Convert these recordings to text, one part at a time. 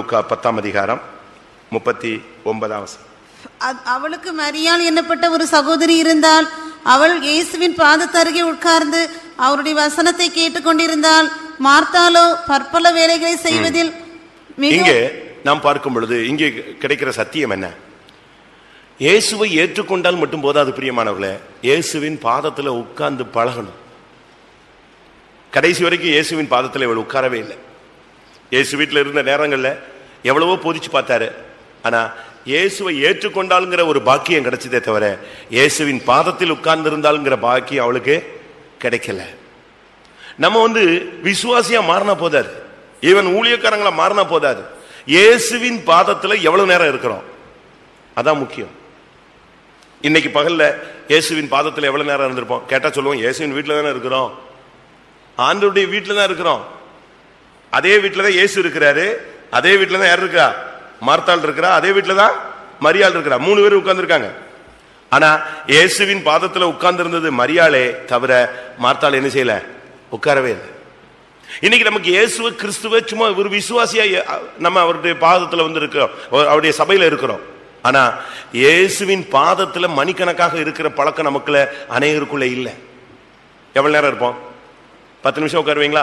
லூக்கா பத்தாம் அதிகாரம் முப்பத்தி ஒன்பதாம் வசனம் அ- அவளுக்கு மரியாள் என்னப்பட்ட ஒரு சகோதரி இருந்தால் அவள் இயேசுவின் பாதத்தருகே உட்கார்ந்து அவருடைய வசனத்தை கேட்டுக்கொண்டிருந்தாள் மார்த்தாலோ பற்பல வேலைகளை செய்வதில் இங்கே மிகவும் நாம் பார்க்கும் பொழுது இங்கே கிடைக்கிற சத்தியம் என்ன இயேசுவை ஏற்றுக்கொண்டால் மட்டும் போதாது பிரியமானவர்களே இயேசுவின் பாதத்துல உட்கார்ந்து பழகணும் கடைசி வரைக்கும் இயேசுவின் பாதத்துல இவள் உட்காரவே இல்லை இயேசு வீட்டில் இருந்த நேரங்கள்ல எவ்வளவோ போதிச்சு பார்த்தாரு ஆனா இயேசுவை ஏற்றுக்கொண்டாளுங்கிற ஒரு பாக்கியம் கிடைச்சதே தவிர இயேசுவின் பாதத்தில் உட்கார்ந்து இருந்தாலுங்கிற பாக்கியம் அவளுக்கு கிடைக்கல நம்ம வந்து விசுவாசியா மாறினா போதாது ஈவன் ஊழியக்காரங்களா மாறினா போதாது இயேசுவின் பாதத்துல எவ்வளவு நேரம் இருக்கிறோம் அதான் முக்கியம் இன்னைக்கு பகல்ல இயேசுவின் பாதத்துல எவ்வளவு நேரம் இருந்திருப்போம் கேட்டா சொல்லுவோம் இயேசுவின் வீட்டுல தானே இருக்கிறோம் ஆண்டவருடைய வீட்டுல தான் இருக்கிறோம் அதே வீட்டுல தான் இயேசு இருக்கிறாரு அதே வீட்டுல தான் யார் இருக்கா மார்த்தாள் இருக்கிறா அதே வீட்டுல தான் மரியாள் இருக்கிறா மூணு பேர் உட்கார்ந்துருக்காங்க ஆனா இயேசுவின் பாதத்துல உட்கார்ந்து இருந்தது மரியாளே தவிர மார்த்தாள் என்ன செய்யல உட்காரவே இல்லை இன்னைக்கு நமக்கு இயேசுவ கிறிஸ்துவ சும்மா ஒரு விசுவாசியா எ- நம்ம அவருடைய பாதத்துல வந்து இருக்கிறோம் அவர்- அவருடைய சபையில இருக்கிறோம் ஆனா இயேசுவின் பாதத்துல மணிக்கணக்காக இருக்கிற பழக்கம் நமக்குள்ள அநேகருக்குள்ள இல்லை எவ்வளவு நேரம் இருப்போம் பத்து நிமிஷம் உட்காருவீங்களா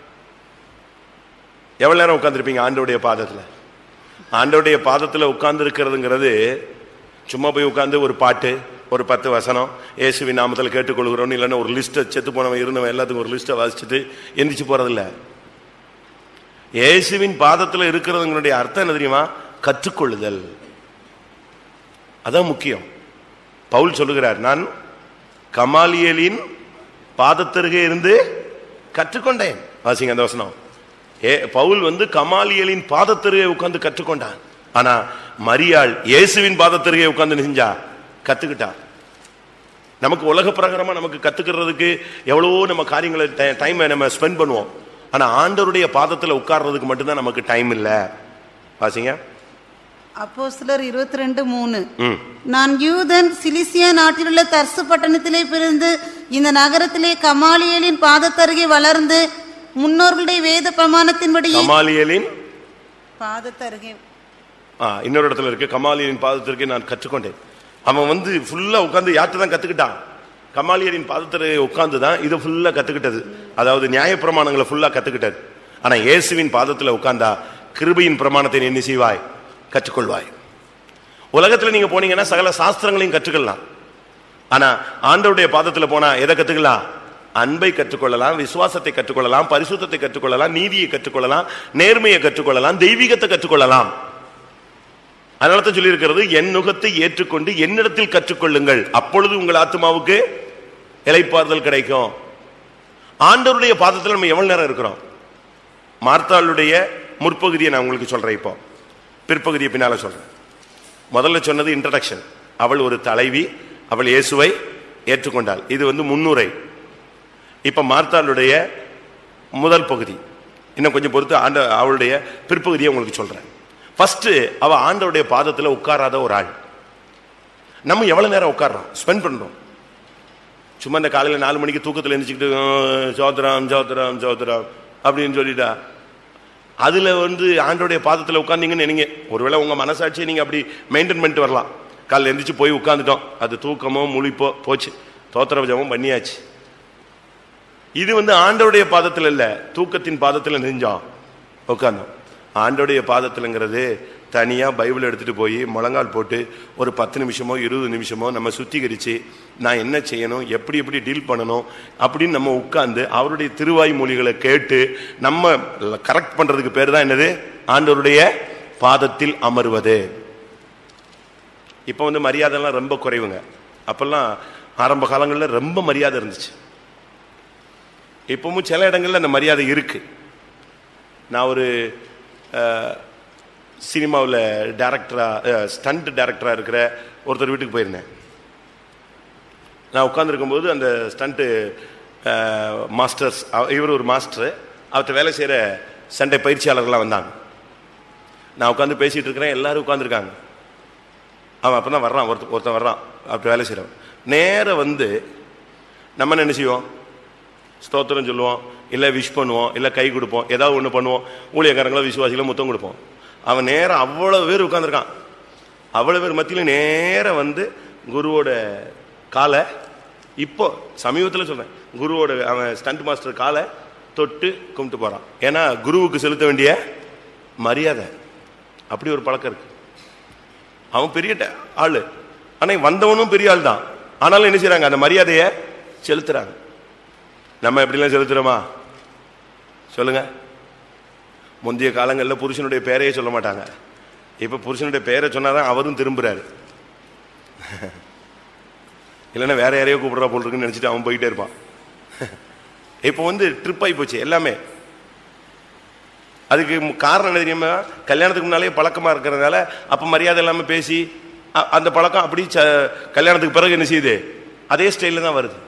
எவ்வளவு நேரம் உட்கார்ந்திருப்பீங்க ஆண்டவருடைய பாதத்துல ஆண்டவருடைய பாதத்துல உட்கார்ந்து இருக்கிறதுங்கிறது சும்மா போய் உட்கார்ந்து ஒரு பாட்டு ஒரு பத்து வசனம் இயேசுவின் நாமத்தில் கேட்டுக்கொள்கிறோம் இல்லைன்னா ஒரு லிஸ்ட்டை செத்து போனவன் இருந்தவன் எல்லாத்துக்கும் ஒரு லிஸ்ட்டை வாசிச்சுட்டு எந்திரிச்சு போறதில்ல இயேசுவின் பாதத்துல இருக்கிறதுங்களுடைய அர்த்தம் என்ன தெரியுமா கற்றுக்கொள்ளுதல் அதான் முக்கியம் பவுல் சொல்லுகிறார் நான் கமாலியலின் பாதத்தருகே இருந்து கற்றுக்கொண்டேன் வாசிங்க அந்த வசனம் ஏ பவுல் வந்து கமாலியலின் பாதத்தருகே உட்கார்ந்து கற்றுக்கொண்டான் ஆனா மரியாள் இயேசுவின் பாதத்தருகே உட்கார்ந்து செஞ்சா கத்துக்கிட்டா நமக்கு உலக பிரகாரமா நமக்கு கத்துக்கிறதுக்கு எவ்வளவோ நம்ம காரியங்களை டைம் நம்ம ஸ்பெண்ட் பண்ணுவோம் ஆனா ஆண்டவருடைய பாதத்துல உட்கார்றதுக்கு மட்டும்தான் நமக்கு டைம் இல்ல வாசிங்க அப்போ சிலர் இருபத்தி ரெண்டு மூணு ம் நான் யூதன் சிலிசியா நாட்டிலுள்ள தர்சு பட்டணத்திலே பிறந்து இந்த நகரத்திலே கமாலியலின் பாதத்தருகே வளர்ந்து முன்னோர்களுடைய வேத பிரமாணத்தின்படி கமாலியலின் பாதத்தருகே ஆ, இன்னொரு இடத்துல இருக்கு கமாலியரின் பாதத்திற்கு நான் கற்றுக்கொண்டேன் அவன் வந்து ஃபுல்லா உட்கார்ந்து யார்கிட்ட தான் கத்துக்கிட்டான் கமாலியரின் பாதத்தில் உட்கார்ந்து தான் இதை ஃபுல்லா கத்துக்கிட்டது அதாவது நியாயப்பிரமாணங்களை ஃபுல்லா கத்துக்கிட்டது ஆனா இயேசுவின் பாதத்துல உட்கார்ந்தா கிருபையின் பிரமாணத்தை நீ என்ன செய்வாய் கற்றுக்கொள்வாய் உலகத்துல நீங்க போனீங்கன்னா சகல சாஸ்திரங்களையும் கற்றுக்கலாம் ஆனா ஆண்டவருடைய பாதத்துல போனா எதை கத்துக்கலாம் அன்பை கற்றுக்கொள்ளலாம் விசுவாசத்தை கற்றுக்கொள்ளலாம் பரிசுத்தத்தை கற்றுக்கொள்ளலாம் நீதியை கற்றுக்கொள்ளலாம் நேர்மையை கற்றுக்கொள்ளலாம் தெய்வீகத்தை கற்றுக்கொள்ளலாம் அதனால தான் சொல்லியிருக்கிறது என் நுகத்தை ஏற்றுக்கொண்டு என்னிடத்தில் கற்றுக்கொள்ளுங்கள் அப்பொழுது உங்கள் ஆத்மாவுக்கு இலைப்பாறுதல் கிடைக்கும் ஆண்டவருடைய பாதத்தில் நம்ம எவ்வளவு நேரம் இருக்கிறோம் மார்த்தாளுடைய முற்பகுதியை நான் உங்களுக்கு சொல்றேன் இப்போ பிற்பகுதியை பின்னால சொல்றேன் முதல்ல சொன்னது இன்ட்ரடக்ஷன் அவள் ஒரு தலைவி அவள் இயேசுவை ஏற்றுக்கொண்டாள் இது வந்து முன்னுரை இப்ப மார்த்தாளுடைய முதல் பகுதி இன்னும் கொஞ்சம் பொறுத்து ஆண்ட அவளுடைய பிற்பகுதியை உங்களுக்கு சொல்றேன் ஃபர்ஸ்ட் அவ ஆண்டவருடைய பாதத்துல உட்காராத ஒரு ஆள் நம்ம எவ்வளவு நேரம் உட்கார்றோம் ஸ்பெண்ட் பண்றோம் சும்மா இந்த காலையில நாலு மணிக்கு தூக்கத்துல எழுந்திரிச்சுக்கிட்டு சோதராம் சோதராம் சோதராம் அப்படின்னு சொல்லிட்டா அதுல வந்து ஆண்டோடைய பாதத்துல உட்கார்ந்தீங்கன்னு நினைங்க ஒருவேளை உங்க மனசாட்சியை நீங்க அப்படி மெயின்டைன் பண்ணிட்டு வரலாம் காலைல எந்திரிச்சு போய் உட்கார்ந்துட்டோம் அது தூக்கமோ முழிப்போ போச்சு தோத்திர ஜபம் பண்ணியாச்சு இது வந்து ஆண்டவருடைய பாதத்துல இல்ல தூக்கத்தின் பாதத்துல நெஞ்சோம் உட்கார்ந்தோம் ஆண்டோடைய பாதத்துலங்கிறது தனியா பைபிள் எடுத்துட்டு போய் முழங்கால் போட்டு ஒரு பத்து நிமிஷமோ இருபது நிமிஷமோ நம்ம சுத்திகரிச்சு நான் என்ன செய்யணும் எப்படி எப்படி டீல் பண்ணணும் அப்படின்னு நம்ம உட்கார்ந்து அவருடைய திருவாய் மொழிகளை கேட்டு நம்ம கரெக்ட் பண்றதுக்கு பேர் தான் என்னது ஆண்டவருடைய பாதத்தில் அமர்வது இப்போ வந்து மரியாதைலாம் ரொம்ப குறைவுங்க அப்பெல்லாம் ஆரம்ப காலங்களில் ரொம்ப மரியாதை இருந்துச்சு இப்பவும் சில இடங்கள்ல அந்த மரியாதை இருக்கு நான் ஒரு சினிமாவில் டேரக்டரா ஸ்டண்ட் டேரக்டரா இருக்கிற ஒருத்தர் வீட்டுக்கு போயிருந்தேன் நான் உட்கார்ந்துருக்கும்போது அந்த ஸ்டண்ட்டு மாஸ்டர்ஸ் இவர் ஒரு மாஸ்டர் அவர்கிட்ட வேலை செய்கிற சண்டை பயிற்சியாளர்கள்லாம் வந்தாங்க நான் உட்காந்து பேசிட்டு இருக்கிறேன் எல்லாரும் உட்காந்துருக்காங்க அவன் அப்போ தான் வர்றான் ஒருத்தன் ஒருத்தன் வர்றான் அப்படி வேலை செய்கிறவன் நேரா வந்து நம்ம என்ன செய்வோம் ஸ்தோத்திரம் சொல்லுவோம் இல்லை விஷ் பண்ணுவோம் இல்லை கை கொடுப்போம் ஏதாவது ஒன்று பண்ணுவோம் ஊழியக்காரங்களோ விசுவாசிகளோ முத்தம் கொடுப்போம் அவன் நேரா அவ்வளவு பேர் உட்கார்ந்திருக்கான் அவ்வளவு பேர் மத்தியில நேரா வந்து குருவோட காலை இப்போ சமீபத்தில் சொல்றேன் குருவோட அவன் ஸ்டண்ட் மாஸ்டர் காலை தொட்டு கும்பிட்டு போறான் ஏன்னா குருவுக்கு செலுத்த வேண்டிய மரியாதை அப்படி ஒரு பழக்கம் இருக்கு அவன் பெரிய ட- ஆளு ஆனா வந்தவனும் பெரிய ஆள் தான் ஆனாலும் என்ன செய்றாங்க அந்த மரியாதையை செலுத்துறாங்க நம்ம எப்படிலாம் செலுத்துறோமா சொல்லுங்க முந்தைய காலங்களில் புருஷனுடைய பேரையே சொல்ல மாட்டாங்க இப்ப புருஷனுடைய பேரை சொன்னாதான் அவரும் திரும்புறாரு இல்லைன்னா வேற யாரையோ கூப்பிடுறா போல் இருக்குன்னு நினைச்சிட்டு அவன் போயிட்டே இருப்பான் இப்போ வந்து ட்ரிப் ஆகி போச்சு எல்லாமே அதுக்கு மு- காரணம் என்ன தெரியுமா கல்யாணத்துக்கு முன்னாலே பழக்கமா இருக்கிறதுனால அப்ப மரியாதை இல்லாம பேசி அ- அந்த பழக்கம் அப்படி ச- கல்யாணத்துக்கு பிறகு என்ன செய்யுது அதே ஸ்டைல தான் வருது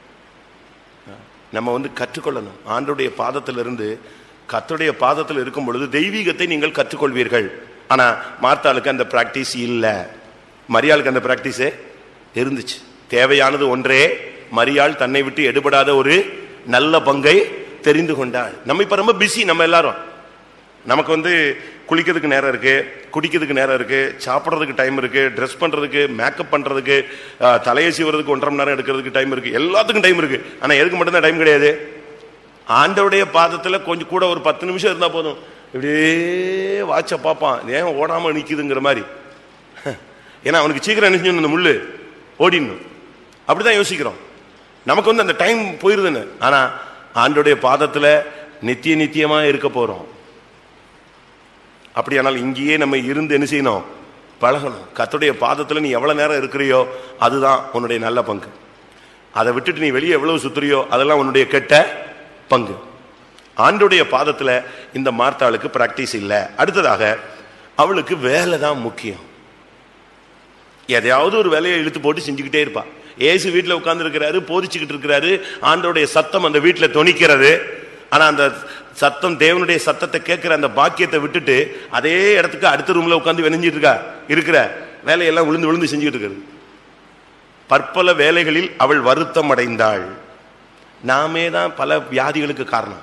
நம்ம வந்து கற்றுக்கொள்ளணும் ஆண்டுடைய பாதத்திலிருந்து கர்த்தருடைய பாதத்தில் இருக்கும் பொழுது தெய்வீகத்தை நீங்கள் கற்றுக்கொள்வீர்கள் ஆனா மார்த்தாளுக்கு அந்த பிராக்டிஸ் இல்ல மரியாளுக்கு அந்த பிராக்டிஸே இருந்துச்சு தேவையானது ஒன்றே மரியாள் தன்னை விட்டு எடுபடாத ஒரு நல்ல பங்கை தெரிந்து கொண்டாள் நம்ம இப்ப ரொம்ப பிஸி நம்ம எல்லாரும் நமக்கு வந்து குளிக்கிறதுக்கு நேரம் இருக்கு குடிக்கிறதுக்கு நேரம் இருக்கு சாப்பிட்றதுக்கு டைம் இருக்கு ட்ரெஸ் பண்றதுக்கு மேக்கப் பண்றதுக்கு அஹ், தலையை சீவுறதுக்கு ஒன்றரை மணி நேரம் எடுக்கிறதுக்கு டைம் இருக்கு எல்லாத்துக்கும் டைம் இருக்கு ஆனா எதுக்கு மட்டும்தான் டைம் கிடையாது ஆண்டவுடைய பாதத்துல கொஞ்சம் கூட ஒரு பத்து நிமிஷம் இருந்தா போதும் இப்படியே வாட்ச பார்ப்பான் ஏன் ஓடாம நிக்குதுங்கிற மாதிரி ஏன்னா அவனுக்கு சீக்கிரம் என்ன செஞ்சணும் அந்த முள்ளு ஓடிடணும் அப்படிதான் யோசிக்கிறோம் நமக்கு வந்து அந்த டைம் போயிருதுன்னு ஆனா ஆண்டோடைய பாதத்துல நித்திய நித்தியமா இருக்க போறோம் அப்படியானால் இங்கேயே நம்ம இருந்து என்ன செய்யணும் பழகணும் கர்த்தருடைய பாதத்துல நீ எவ்வளவு நேரம் இருக்கிறியோ அதுதான் உன்னுடைய நல்ல பங்கு அதை விட்டுட்டு நீ வெளியே எவ்வளவு சுத்துறியோ அதெல்லாம் உன்னுடைய கெட்ட பங்கு ஆண்டுடைய பாதத்துல இந்த மார்த்தாளுக்கு பிராக்டிஸ் இல்லை அடுத்ததாக அவளுக்கு வேலை தான் முக்கியம் எதையாவது ஒரு வேலையை இழுத்து போட்டு செஞ்சுக்கிட்டே இருப்பா ஏசு வீட்டில் உட்கார்ந்து இருக்கிறாரு போதிச்சுக்கிட்டு இருக்கிறாரு ஆண்டோடைய சத்தம் அந்த வீட்டில் தொனிக்கிறது ஆனா அந்த சத்தம் தேவனுடைய சத்தத்தை கேட்கிற அந்த பாக்கியத்தை விட்டுட்டு அதே இடத்துக்கு அடுத்த ரூம்ல உட்கார்ந்து வெனிஞ்சிட்டு இருக்கா இருக்கிற வேலையெல்லாம் விழுந்து விழுந்து செஞ்சுக்கிட்டு இருக்கிறது பற்பல வேலைகளில் அவள் வருத்தம் அடைந்தாள் நாமே தான் பல வியாதிகளுக்கு காரணம்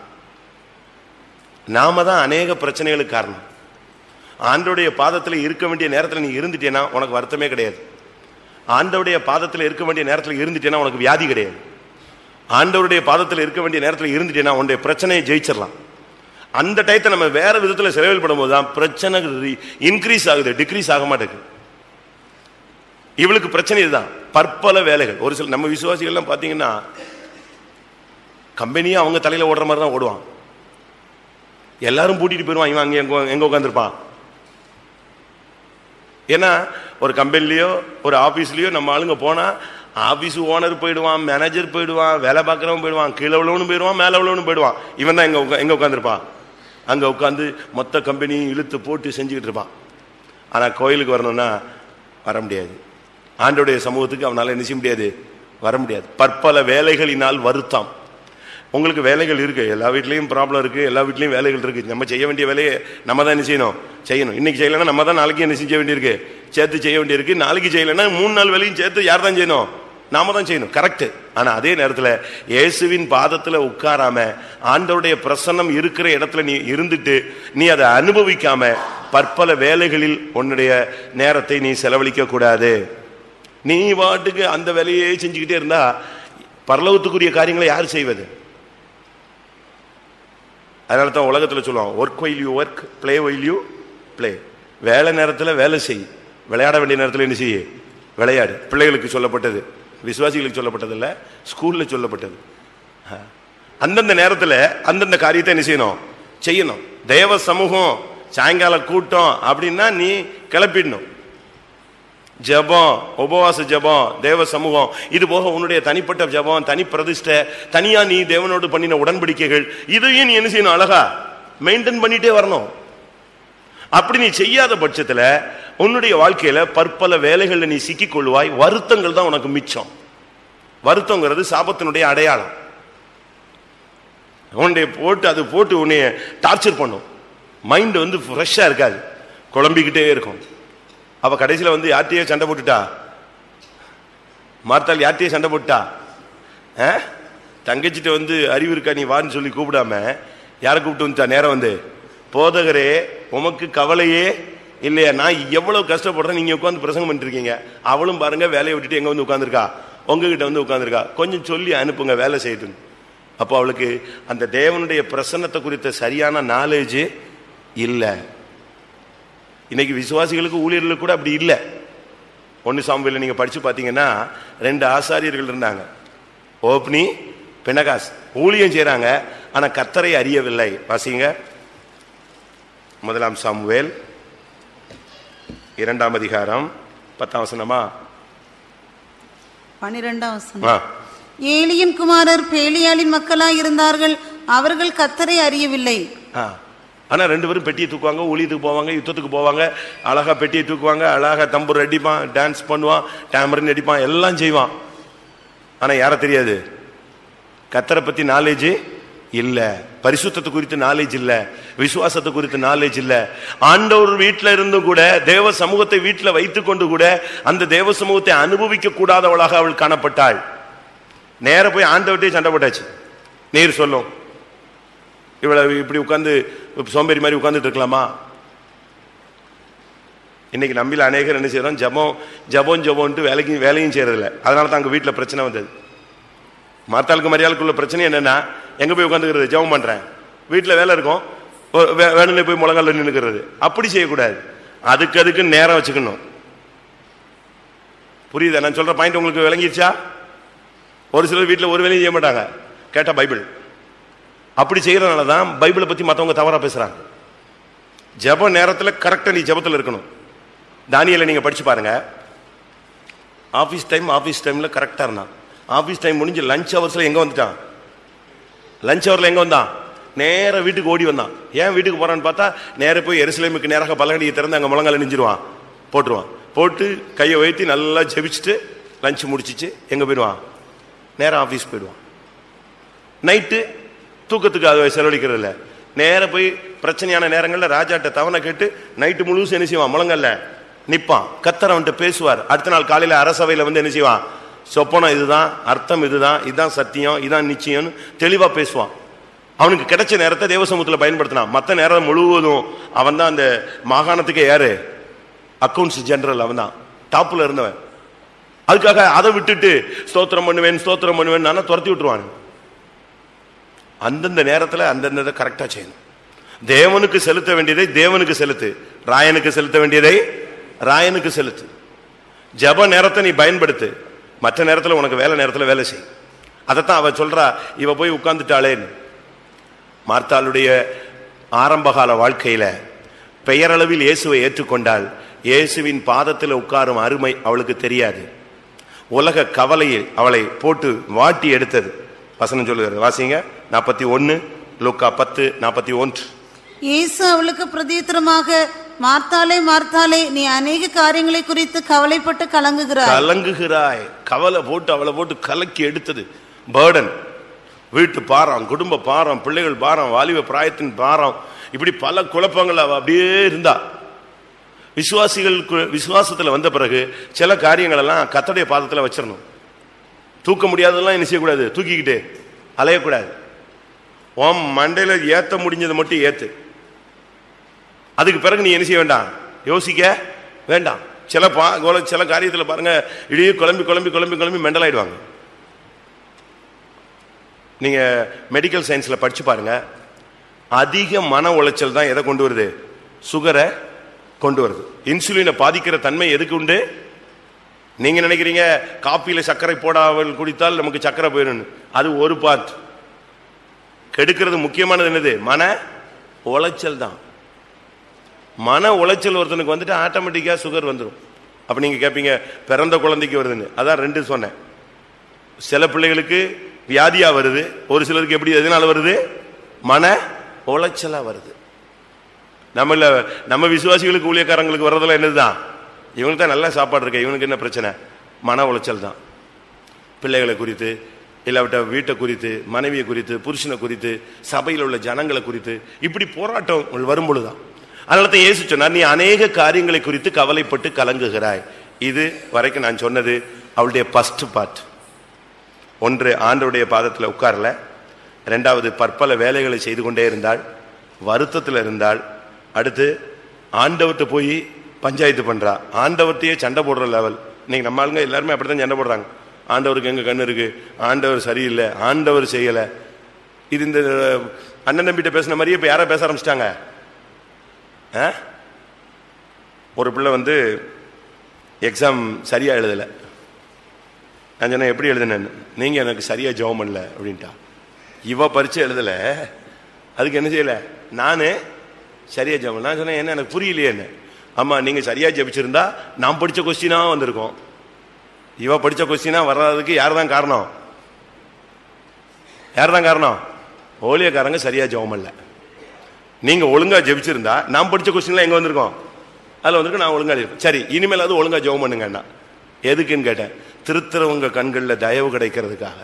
நாம தான் அநேக பிரச்சனைகளுக்கு காரணம் ஆண்டோடைய பாதத்தில் இருக்க வேண்டிய நேரத்தில் நீ இருந்துட்டேன்னா உனக்கு வருத்தமே கிடையாது ஆண்டவருடைய பாதத்தில் இருக்க வேண்டிய நேரத்தில் இருந்துட்டேன்னா உனக்கு வியாதி கிடையாது ஆண்டவருடைய பாதத்தில் இருக்க வேண்டிய நேரத்தில் இருந்துட்டேன்னா உன்னுடைய பிரச்சனையை ஜெயிச்சிடலாம் அந்த டயத்தை நம்ம வேற விதத்தில் செலவில் போது தான் பிரச்சனை இன்க்ரீஸ் ஆகுது டிக்ரீஸ் ஆக மாட்டேங்குது இவளுக்கு பிரச்சனை இதுதான் பற்பல வேலைகள் ஒரு சில நம்ம விசுவாசிகள்லாம் பார்த்தீங்கன்னா கம்பெனியே அவங்க தலையில ஓடுற மாதிரி தான் ஓடுவான் எல்லாரும் பூட்டிட்டு போயிடுவான் இவன் அங்கே எங்க எங்க உட்காந்துருப்பான் ஏன்னா ஒரு கம்பெனிலயோ ஒரு ஆபீஸ்லயோ நம்ம ஆளுங்க போனா ஆபீஸ் ஓனர் போயிடுவான் மேனேஜர் போயிடுவான் வேலை பார்க்கறவன் போயிடுவான் கீழே உள்ளவனும் போயிடுவான் மேலே உள்ளவனும் போயிடுவான் இவன் தான் எங்க உட்கா- எங்க உட்காந்துருப்பான் அங்க உட்காந்து மொத்த கம்பெனியும் இழுத்து போட்டு செஞ்சுக்கிட்டு இருப்பான் ஆனா கோயிலுக்கு வரணும்னா வர முடியாது ஆண்டோடைய சமூகத்துக்கு அவனால என்ன செய்ய முடியாது வர முடியாது பற்பல வேலைகளினால் வருத்தம் உங்களுக்கு வேலைகள் இருக்கு எல்லா வீட்லயும் ப்ராப்ளம் இருக்கு எல்லா வீட்லயும் வேலைகள் இருக்கு நம்ம செய்ய வேண்டிய வேலையை நம்ம தான் என்ன செய்யணும் செய்யணும் இன்னைக்கு செய்யலைன்னா நம்ம தான் நாளைக்கு என்ன செய்ய வேண்டியிருக்கு சேர்த்து செய்ய வேண்டியிருக்கு நாளைக்கு செய்யலைன்னா மூணு நாள் வேலையும் சேர்த்து யார் தான் செய்யணும் நாம தான் செய்யணும் கரெக்ட் ஆனா அதே நேரத்துல இயேசுவின் பாதத்துல உட்காராம ஆண்டவருடைய பிரசன்னம் இருக்கிற இடத்துல நீ இருந்துட்டு நீ அதை அனுபவிக்காம பற்பல வேலைகளில் உன்னுடைய நேரத்தை நீ செலவழிக்க கூடாது நீ வாட்டுக்கு அந்த வேலையே செஞ்சுக்கிட்டே இருந்தா பரலோகத்துக்குரிய காரியங்களை யார் செய்வது அதனால தான் உலகத்தில் சொல்லுவாங்க work while you work play while you play வேலை நேரத்தில் வேலை செய் விளையாட வேண்டிய நேரத்தில் என்ன செய்ய விளையாடு பிள்ளைகளுக்கு சொல்லப்பட்டது விசுவாசிகளுக்கு சொல்லப்பட்டது இல்ல ஸ்கூல்ல சொல்லப்பட்டது ஆ. அந்தந்த நேரத்தில் அந்தந்த காரியத்தை என்ன செய்யணும் செய்யணும் தேவ சமூகம் சாயங்கால கூட்டம் அப்படின்னா நீ கிளப்பிடணும் ஜெபம் உபவாச ஜெபம் தேவ சமூகம் இது போக உன்னுடைய தனிப்பட்ட ஜெபம் தனி பிரதிஷ்டை தனியா நீ தேவனோடு பண்ணின உடன்படிக்கைகள் இதையும் நீ என்ன செய்யணும் அழகா மெயின்டைன் பண்ணிட்டே வரணும் அப்படி நீ செய்யாத பட்சத்துல உன்னுடைய வாழ்க்கையில பற்பல வேலைகள்ல நீ சிக்கிக் கொள்வாய் வருத்தங்கள் தான் உனக்கு மிச்சம் வருத்தங்கிறது சாபத்தினுடைய அடையாளம் உன்னுடைய போட்டு அது போட்டு உன்னைய டார்ச்சர் பண்ணும் மைண்ட் வந்து ஃப்ரெஷ்ஷா இருக்காது குழம்பிக்கிட்டே இருக்கும் அவ கடைசியில வந்து யார்கிட்டயே சண்டை போட்டுட்டா மார்த்தாள் யார்கிட்டயே சண்டை போட்டுட்டா ஆ? தங்கச்சிட்ட வந்து அறிவு இருக்கா நீ வான்னு சொல்லி கூப்பிடாம யாரை கூப்பிட்டு வந்துட்டா நேரம் வந்து போதகரே உமக்கு கவலையே இல்லையா நான் எவ்வளவு கஷ்டப்படுறேன் நீங்க உட்கார்ந்து பிரசங்கம் பண்ணிட்டு இருக்கீங்க அவளும் பாருங்க வேலையை விட்டுட்டு எங்க வந்து உட்கார்ந்திருக்கா உங்ககிட்ட வந்து உட்கார்ந்திருக்கா கொஞ்சம் சொல்லி அனுப்புங்க வேலை செய்யட்டும் அப்போ அவளுக்கு அந்த தேவனுடைய பிரசன்னத்தை குறித்த சரியான நாலேஜ் இல்லை இன்னைக்கு விசுவாசிகளுக்கு ஊழியர்களுக்கு கூட அப்படி இல்லை ஒன்று சாம்பியில் நீங்க படிச்சு பார்த்தீங்கன்னா ரெண்டு ஆசாரியர்கள் இருந்தாங்க ஓப்னி பினகாஸ் ஊழியம் செய்றாங்க ஆனா கத்தரை அறியவில்லை வாசிங்க முதலாம் சாமுவேல் இரண்டாம் அதிகாரம் பத்தாம் வசனமா பனிரெண்டாம் வசனம் ஆ. ஏலியின் குமாரர் பேலியாளின் மக்களாய் இருந்தார்கள் அவர்கள் கத்தரை அறியவில்லை ஆ. ஆனா ரெண்டு பேரும் பெட்டியை தூக்குவாங்க ஊழியத்துக்கு போவாங்க யுத்தத்துக்கு போவாங்க அழகா பெட்டியை தூக்குவாங்க அழகா தம்பூர் அடிப்பான் டான்ஸ் பண்ணுவான் டேமரின் அடிப்பான் எல்லாம் செய்வான் ஆனா யார தெரியாது கத்தரை பத்தி நாலேஜ் இல்ல பரிசுத்தத்தை குறித்து நாலேஜ் இல்ல விசுவாசத்தை குறித்து நாலேஜ் இல்ல ஆண்டவர் வீட்டில இருந்தும் கூட தேவ சமூகத்தை வீட்டில் வைத்துக் கொண்டு கூட அந்த தேவ சமூகத்தை அனுபவிக்க கூடாதவளாக அவள் காணப்பட்டாள் நேர போய் ஆண்டவர்கிட்டயே சண்டை போட்டாச்சு நீர் சொல்லும் இவ்வளவு இப்படி உட்கார்ந்து சோம்பேறி மாதிரி உட்கார்ந்துட்டு இருக்கலாமா இன்னைக்கு நம்பில அநேகர் என்ன செய்யறோம் ஜபம் ஜபம் ஜபம்ன்ட்டு வேலைக்கு வேலையும் செய்யறதில்ல அதனால தான் அங்க வீட்டில் பிரச்சனை வந்தது மாத்தாளுக்கு மரியாதைக்குள்ள பிரச்சனை என்னன்னா எங்க போய் உட்காந்துக்கிறது ஜெபம் பண்றேன் வீட்டில் வேலை இருக்கும் ஒரு வே- வேணும்னு போய் முழங்கால நின்னுக்கிறது அப்படி செய்யக்கூடாது அதுக்கு அதுக்கு நேரம் வச்சுக்கணும் புரியுதா நான் சொல்ற பாயிண்ட் உங்களுக்கு விளங்கிருச்சா ஒரு சிலர் வீட்டில் ஒரு வேலையும் செய்ய மாட்டாங்க கேட்டா பைபிள் அப்படி செய்யறதுனால தான் பைபிளை பத்தி மற்றவங்க தவறா பேசுறாங்க ஜெப நேரத்தில் கரெக்டா நீ ஜெபத்தில் இருக்கணும் தானியலை நீங்க படிச்சு பாருங்க ஆஃபீஸ் டைம் ஆஃபீஸ் டைம்ல கரெக்டா இருந்தான் ஆஃபீஸ் டைம் முடிஞ்சு லஞ்ச் ஹவர்ஸ்ல எங்க வந்துட்டான் லஞ்ச் ஹவர்ல எங்க வந்தான் நேரா வீட்டுக்கு ஓடி வந்தான் ஏன் வீட்டுக்கு போறான்னு பார்த்தா நேரா போய் எருசலேமுக்கு நேராக பலகடியை திறந்து அங்க முழங்கால நெஞ்சிருவான் போட்டுருவான் போட்டு கையை வைத்து நல்லா ஜெபிச்சுட்டு லஞ்ச் முடிச்சிச்சு எங்க போயிடுவான் நேரா ஆஃபீஸ் போயிடுவான் நைட்டு தூக்கத்துக்கு அதை செலவழிக்கிறது இல்ல நேரா போய் பிரச்சனையான நேரங்கள்ல ராஜாட்ட தவணை கேட்டு நைட்டு முழுசும் என்ன செய்வான் முழங்கல்ல நிப்பான் கத்தர் அவன்கிட்ட பேசுவார் அடுத்த நாள் காலையில அரசவையில வந்து என்ன செய்வான் சொப்பனம் இதுதான் அர்த்தம் இதுதான் இதுதான் சத்தியம் இதான் நிச்சயம்னு தெளிவா பேசுவான் அவனுக்கு கிடைச்ச நேரத்தை தேவசமூகத்துல பயன்படுத்தினான் மத்த நேரம் முழுவதும் அவன் தான் அந்த மாகாணத்துக்கே யாரு அக்கவுண்ட்ஸ் ஜெனரல் அவன் தான் டாப்ல இருந்தவன் அதுக்காக அதை விட்டுட்டு ஸ்தோத்திரம் பண்ணுவேன் ஸ்தோத்திரம் பண்ணுவேன் நானா துரத்தி விட்டுருவான் அந்தந்த நேரத்துல அந்தந்த கரெக்டா செய்யணும் தேவனுக்கு செலுத்த வேண்டியதை தேவனுக்கு செலுத்து ராயனுக்கு செலுத்த வேண்டியதை ராயனுக்கு செலுத்து ஜெப நேரத்தை நீ பயன்படுத்து மற்ற நேரத்துல உனக்கு வேலை நேரத்துல வேலை செய் அதைத்தான் அவ சொல்றா இவ போய் உட்கார்ந்துட்டாளேன்னு மார்த்தாளுடைய ஆரம்பகால வாழ்க்கையில பெயரளவில் இயேசுவை ஏற்றுக்கொண்டால் இயேசுவின் பாதத்தில் உட்காரும் அருமை அவளுக்கு தெரியாது உலக கவலையில் அவளை போட்டு வாட்டி எடுத்தது வசனம் சொல்லுகிறது வாசிங்க நாற்பத்தி ஒன்னு லூக்கா பத்து நாற்பத்தி ஒன்று இயேசு அவளுக்கு பிரதியுத்தரமாக மார்த்தாளே மார்த்தாளே நீ அநேக காரியங்களை குறித்து கவலைப்பட்டு கலங்குகிறாய் கலங்குகிறாய் கவலை போட்டு அவளை போட்டு கலக்கி எடுத்தது பேர்டன் வீட்டு பாரம் குடும்ப பாரம் பிள்ளைகள் பாரம் வாலிப பிராயத்தின் பாரம் இப்படி பல குழப்பங்கள் அவ அப்படியே இருந்தா விசுவாசிகள் விசுவாசத்துல வந்த பிறகு சில காரியங்கள் எல்லாம் கத்தடைய பாதத்துல வச்சிடணும் தூக்க முடியாததெல்லாம் என்ன செய்யக்கூடாது தூக்கிக்கிட்டு அலையக்கூடாது உன் மண்டையில ஏத்த முடிஞ்சதை மட்டும் ஏத்து அதுக்கு பிறகு நீ என்ன செய்ய வேண்டாம் யோசிக்க வேண்டாம் சில பா கோல- சில காரியத்தில் பாருங்க இடையே குழம்பி குழம்பி குழம்பி குழம்பி மெண்டல் ஆயிடுவாங்க நீங்க மெடிக்கல் சயின்ஸ்ல படிச்சு பாருங்க அதிக மன உளைச்சல் தான் எதை கொண்டு வருது சுகரை கொண்டு வருது இன்சுலினை பாதிக்கிற தன்மை எதுக்கு உண்டு நீங்க நினைக்கிறீங்க காப்பியில சர்க்கரை போடாமல் குடித்தால் நமக்கு சர்க்கரை போயிடும் அது ஒரு பார்ட் கெடுக்கிறது முக்கியமானது என்னது மன உளைச்சல் தான் மன உளைச்சல் ஒருத்தனுக்கு வந்துட்டு ஆட்டோமேட்டிக்கா சுகர் வந்துடும் அப்ப நீங்க கேட்பீங்க பிறந்த குழந்தைக்கு வருதுன்னு அதான் ரெண்டு சொன்னேன் சில பிள்ளைகளுக்கு வியாதியா வருது ஒரு சிலருக்கு எப்படி எதனால வருது மன உளைச்சலா வருது நம்மள நம்ம விசுவாசிகளுக்கு ஊழியக்காரங்களுக்கு வர்றதெல்லாம் என்னதுதான் இவனுக்கு தான் நல்ல சாப்பாடு இருக்கு இவனுக்கு என்ன பிரச்சனை மன உளைச்சல் தான் பிள்ளைகளை குறித்து இல்லாவிட்ட வீட்டை குறித்து மனைவியை குறித்து புருஷனை குறித்து சபையில் உள்ள ஜனங்களை குறித்து இப்படி போராட்டம் வரும் பொழுதுதான் அதனால தான் இயேசு சொன்னார் நீ அநேக காரியங்களை குறித்து கவலைப்பட்டு கலங்குகிறாய் இது வரைக்கும் நான் சொன்னது அவளுடைய ஃபர்ஸ்ட் பார்ட் ஒன்று ஆண்டவருடைய பாதத்தில் உட்காரல ரெண்டாவது பற்பல வேலைகளை செய்து கொண்டே இருந்தாள் வருத்தத்தில் இருந்தால் அடுத்து ஆண்டவர்கிட்ட போய் பஞ்சாயத்து பண்றா ஆண்டவர்த்தையே சண்டை போடுற லெவல் இன்னைக்கு நம்ம ஆளுங்க எல்லாருமே அப்படித்தான் சண்டை போடுறாங்க ஆண்டவருக்கு எங்க கண்ணு இருக்கு ஆண்டவர் சரியில்லை ஆண்டவர் செய்யல இது இந்த அண்ணன் தம்பிட்ட பேசின மாதிரியே இப்ப யாரா பேச ஆரம்பிச்சிட்டாங்க ஆ? ஒரு பிள்ளை வந்து எக்ஸாம் சரியா எழுதலை நான் சொன்னேன் எப்படி எழுதுனேன்னு நீங்க எனக்கு சரியா ஜெபம் பண்ணல அப்படின்ட்டா இவ பரிச்சு எழுதல அதுக்கு என்ன செய்யல நானு சரியா ஜெபம் நான் சொன்னேன் என்ன எனக்கு புரியலையே என்ன ஆமா நீங்க சரியா ஜெபிச்சிருந்தா நான் படிச்ச கொஸ்டினா வந்திருக்கோம் இவ படிச்ச கொஸ்டினா வர்றதுக்கு யார் தான் காரணம் யார் தான் காரணம் ஓலியக்காரங்க சரியா ஜெபம் பண்ணல நீங்க ஒழுங்கா ஜெபிச்சிருந்தா நான் படிச்ச கொஸ்டின்லாம் எங்க வந்திருக்கோம் அதுல வந்திருக்கு நான் ஒழுங்கா எழுதிருப்பேன் சரி இனிமேல் அது ஒழுங்கா ஜெபம் பண்ணுங்கண்ணா எதுக்குன்னு கேட்டேன் திருத்துறவங்க கண்கள்ல தயவு கிடைக்கிறதுக்காக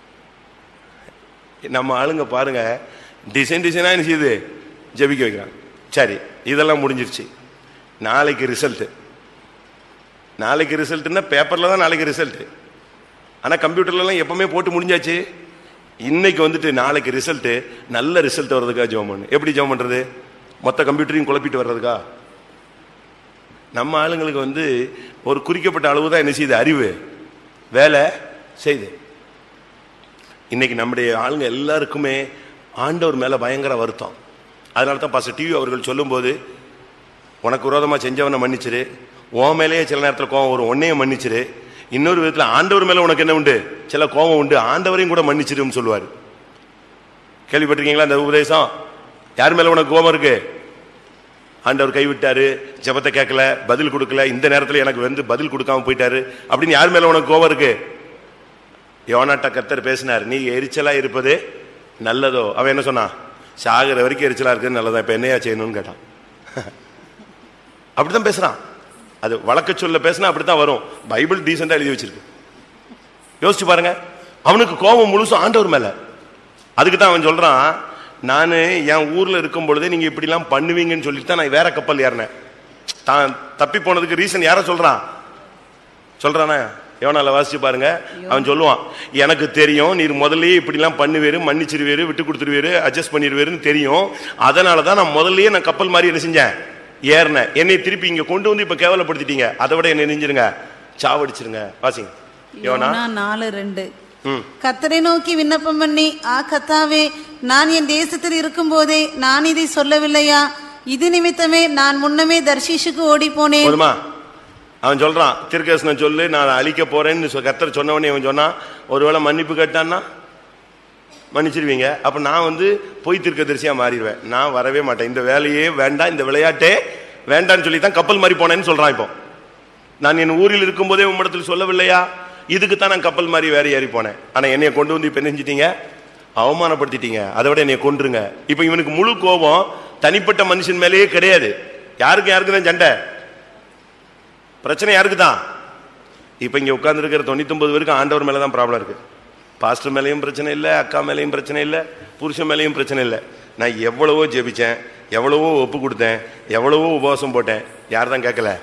நம்ம ஆளுங்க பாருங்க டிசைன் டிசைனா என்ன செய்யுது ஜெபிக்க வைக்கிறாங்க சரி இதெல்லாம் முடிஞ்சிருச்சு நாளைக்கு ரிசல்ட் நாளைக்கு ரிசல்ட்னா பேப்பர்ல தான் நாளைக்கு ரிசல்ட் ஆனா கம்ப்யூட்டர்ல எல்லாம் எப்பவுமே போட்டு முடிஞ்சாச்சு இன்னைக்கு வந்துட்டு நாளைக்கு ரிசல்ட் நல்ல ரிசல்ட் வர்றதுக்கா ஜெபம் பண்ணு எப்படி ஜெபம் பண்றது மொத்த கம்ப்யூட்டரையும் குழப்பிட்டு வர்றதுக்கா நம்ம ஆளுங்களுக்கு வந்து ஒரு குறிக்கப்பட்ட அளவு தான் என்ன செய்யுது அறிவு வேலை செய்யுது இன்னைக்கு நம்முடைய ஆளுங்க எல்லாருக்குமே ஆண்டவர் மேல பயங்கர வருத்தம் அதனால தான் பாச டிவி அவர்கள் சொல்லும்போது உனக்கு விரோதமா செஞ்சவனை மன்னிச்சிரு உன் மேலேயே சில நேரத்தில் கோவம் வரும் உன்னையும் மன்னிச்சிரு இன்னொரு விதத்துல ஆண்டவர் மேல உனக்கு என்ன உண்டு சில கோவம் உண்டு ஆண்டவரையும் கூட மன்னிச்சிருன்னு சொல்லுவார் கேள்விப்பட்டிருக்கீங்களா அந்த உபதேசம் யார் மேல உனக்கு கோபம் இருக்கு ஆண்டவர் கைவிட்டாரு ஜெபத்தை கேட்கல பதில் கொடுக்கல இந்த நேரத்துல எனக்கு வந்து பதில் கொடுக்காம போயிட்டாரு அப்படின்னு யார் மேல உனக்கு கோபம் இருக்கு யோனாட்ட கர்த்தர் பேசினார் நீ எரிச்சலா இருப்பது நல்லதோ அவன் என்ன சொன்னான் சாகிற வரைக்கும் எரிச்சலா இருக்குது நல்லதா இப்ப என்னையா செய்யணும்னு கேட்டான் அப்படிதான் பேசுறான் அது வழக்க சொல்ல பேசினா அப்படித்தான் வரும் பைபிள் டீசெண்டா எழுதி வச்சிருக்கு யோசிச்சு பாருங்க அவனுக்கு கோபம் முழுசும் ஆண்டவர் மேல அதுக்கு தான் அவன் சொல்றான் நான் என் ஊர்ல இருக்கும் பொழுதே நீங்க இப்படிலாம் பண்ணுவீங்கன்னு சொல்லிட்டு தான் நான் வேற கப்பல் ஏறினேன் தான் தப்பி போனதுக்கு ரீசன் யார சொல்றான் சொல்றானா எவனால வாசிச்சு பாருங்க அவன் சொல்லுவான் எனக்கு தெரியும் நீர் முதல்லயே இப்படிலாம் பண்ணுவேரு மன்னிச்சிருவேரு விட்டு கொடுத்துருவேரு அட்ஜஸ்ட் பண்ணிடுவேருன்னு தெரியும் அதனால தான் நான் முதல்லயே நான் கப்பல் மாதிரி என்ன செஞ்சேன் ஏறினேன் என்னை திருப்பி இங்க கொண்டு வந்து இப்ப கேவலப்படுத்திட்டீங்க அதை விட என்ன நெஞ்சிருங்க சாவடிச்சிருங்க வாசிங்க யோனா யோனா நாலு ரெண்டு ம் கத்தரை நோக்கி விண்ணப்பம் பண்ணி ஆ கத்தாவே நான் என் தேசத்தில் இருக்கும்போதே நான் இதை சொல்லவில்லையா இது நிமித்தமே நான் முன்னமே தர்ஷீஷுக்கு ஓடி போனேன் போதுமா அவன் சொல்றான் திருக்கசனம் சொல்லு நான் அழிக்க போறேன்னு சொ- கர்த்தர் சொன்னவனே அவன் சொன்னான் ஒருவேளை மன்னிப்பு கேட்டான்னா மன்னிச்சிருவீங்க அப்ப நான் வந்து பொய் தீர்க்கதரிசியா மாறிடுவேன் நான் வரவே மாட்டேன் இந்த வேலையே வேண்டாம் இந்த விளையாட்டே வேண்டாம்னு சொல்லி தான் கப்பல் மாதிரி போனேன்னு சொல்றான் இப்போ நான் என் ஊரில் இருக்கும்போதே உம்மிடத்தில் சொல்லவில்லையா இதுக்கு தான் நான் கப்பல் மாதிரி வேற ஏறி போனேன் ஆனா என்னைய கொண்டு வந்து இப்ப என்ன செஞ்சிட்டீங்க அவமானப்படுத்திட்டீங்க அதை விட என்னைய கொன்றுங்க இப்ப இவனுக்கு முழு கோபம் தனிப்பட்ட மனுஷன் மேலேயே கிடையாது யாருக்கு யாருக்கு தான் சண்டை பிரச்சனை யாருக்கு தான் இப்ப இங்க உட்கார்ந்து இருக்கிற தொண்ணூத்தொன்பது பேருக்கு ஆண்டவர் மேல தான் ப்ராப்ளம் இருக்கு பாஸ்டர் மேலேயும் பிரச்சனை இல்லை அக்கா மேலேயும் பிரச்சனை இல்லை புருஷன் மேலேயும் பிரச்சனை இல்லை நான் எவ்வளவோ ஜெபிச்சேன் எவ்வளவோ ஒப்பு கொடுத்தேன் எவ்வளவோ உபவாசம் போட்டேன் யார் தான் கேட்கல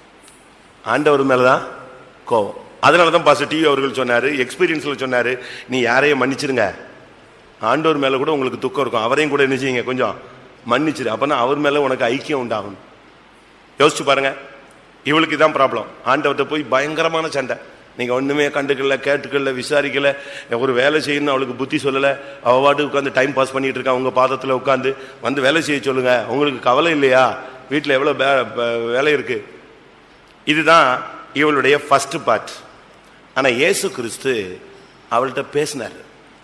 ஆண்டவர் மேலதான் கோவம் அதனால தான் பாஸ்டர் டிவி அவர்கள் சொன்னாரு எக்ஸ்பீரியன்ஸ்ல சொன்னாரு நீ யாரையும் மன்னிச்சிருங்க ஆண்டவர் மேல கூட உங்களுக்கு துக்கம் இருக்கும் அவரையும் கூட என்ன செய்யுங்க கொஞ்சம் மன்னிச்சிரு அப்பதான் அவர் மேல உனக்கு ஐக்கியம் உண்டாகும் யோசிச்சு பாருங்க இவளுக்கு இதான் ப்ராப்ளம் ஆண்டவர்கிட்ட போய் பயங்கரமான சண்டை நீங்க ஒண்ணுமே கண்டுக்கல கேட்டுக்கல விசாரிக்கல ஒரு வேலை செய்யணும் அவளுக்கு புத்தி சொல்லல அவ பாட்டு உட்காந்து டைம் பாஸ் பண்ணிட்டு இருக்கா உங்க பாதத்துல உட்காந்து வந்து வேலை செய்ய சொல்லுங்க உங்களுக்கு கவலை இல்லையா வீட்டுல எவ்வளவு வே- வே- வேலை இருக்கு இதுதான் இவளுடைய ஃபர்ஸ்ட் பார்ட் ஆனா இயேசு கிறிஸ்து அவள்கிட்ட பேசினார்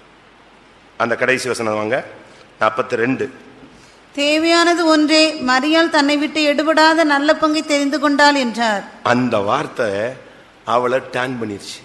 அந்த கடைசி வசனம் வாங்க நாற்பத்தி ரெண்டு தேவையானது ஒன்றே மரியாள் தன்னை விட்டு எடுபடாத நல்ல பங்கை தெரிந்து கொண்டாள் என்றார் அந்த வார்த்தை அவளை டேன் பண்ணிருச்சு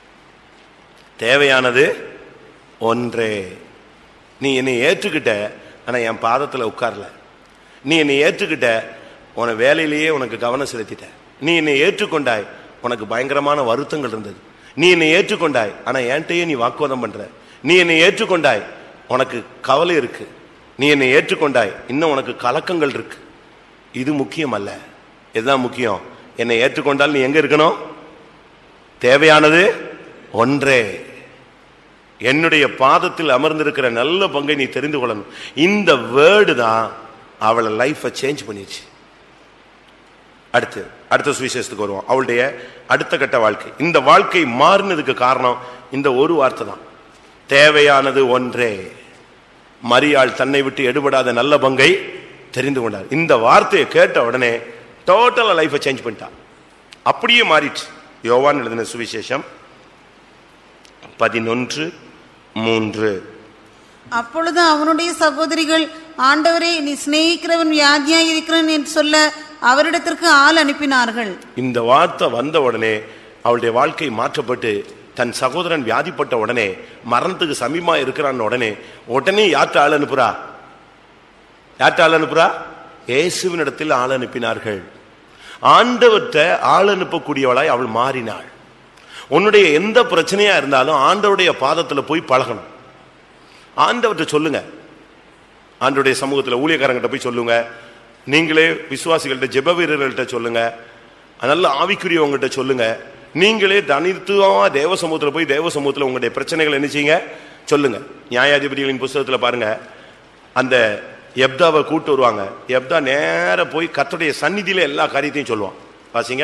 தேவையானது ஒன்றே நீ என்னை ஏற்றுக்கிட்ட ஆனா என் பாதத்துல உட்காரல நீ என்னை ஏற்றுக்கிட்ட உன வேலையிலேயே உனக்கு கவனம் செலுத்திட்ட நீ என்னை ஏற்றுக்கொண்டாய் உனக்கு பயங்கரமான வருத்தங்கள் இருந்தது நீ என்னை ஏற்றுக்கொண்டாய் ஆனா என்கிட்டயே நீ வாக்குவாதம் பண்ற நீ என்னை ஏற்றுக்கொண்டாய் உனக்கு கவலை இருக்கு நீ என்னை ஏற்றுக்கொண்டாய் இன்னும் உனக்கு கலக்கங்கள் இருக்கு இது முக்கியம் அல்ல இதுதான் முக்கியம் என்னை ஏற்றுக்கொண்டால் நீ எங்க இருக்கணும் தேவையானது ஒன்றே என்னுடைய பாதத்தில் அமர்ந்திருக்கிற நல்ல பங்கை நீ தெரிந்து கொள்ளணும் இந்த வேர்டு தான் அவளை லைஃபை சேஞ்ச் பண்ணிடுச்சு அடுத்து அடுத்த சுவிசேஷத்துக்கு வருவோம் அவளுடைய அடுத்த கட்ட வாழ்க்கை இந்த வாழ்க்கை மாறினதுக்கு காரணம் இந்த ஒரு வார்த்தை தான் தேவையானது ஒன்றே மரியாள் தன்னை விட்டு எடுபடாத நல்ல பங்கை தெரிந்து கொண்டார் இந்த வார்த்தையை கேட்ட உடனே டோட்டலா லைஃபை சேஞ்ச் பண்ணிட்டான் அப்படியே மாறிடுச்சு யோவான் எழுதின சுவிசேஷம் பதினொன்று மூன்று அப்பொழுது அவனுடைய சகோதரிகள் ஆண்டவரே நீ சிநேகிக்கிறவன் வியாதியா இருக்கிறவன் என்று சொல்ல அவரிடத்திற்கு ஆள் அனுப்பினார்கள் இந்த வார்த்தை வந்த உடனே அவளுடைய வாழ்க்கை மாற்றப்பட்டு தன் சகோதரன் வியாதிப்பட்ட உடனே மரணத்துக்கு சமீபமா இருக்கிறான் உடனே உடனே யார்ட்ட ஆள் அனுப்புறா யார்ட்ட ஆள் அனுப்புறா இயேசுவினிடத்தில் ஆள் அனுப்பினார்கள் ஆண்டவர்கிட்ட ஆள் அனுப்பக்கூடியவளாய் அவள் மாறினாள் உன்னுடைய எந்த பிரச்சனையா இருந்தாலும் ஆண்டவருடைய பாதத்துல போய் பழகணும் ஆண்டவர்கிட்ட சொல்லுங்க ஆண்டவருடைய சமூகத்துல ஊழியக்காரங்கிட்ட போய் சொல்லுங்க நீங்களே விசுவாசிகள்கிட்ட ஜெப வீரர்கள்ட்ட சொல்லுங்க நல்ல ஆவிக்குரியவங்ககிட்ட சொல்லுங்க நீங்களே தனித்துவமா தேவ சமூகத்துல போய் தேவ சமூகத்துல உங்களுடைய பிரச்சனைகள் என்ன செய்யுங்க சொல்லுங்க நியாயாதிபதிகளின் புஸ்தகத்துல பாருங்க அந்த எப்தாவை கூட்டு வருவாங்க எப்தா நேர போய் கர்த்தருடைய சந்நிதியில எல்லா காரியத்தையும் சொல்லுவான் வாசிங்க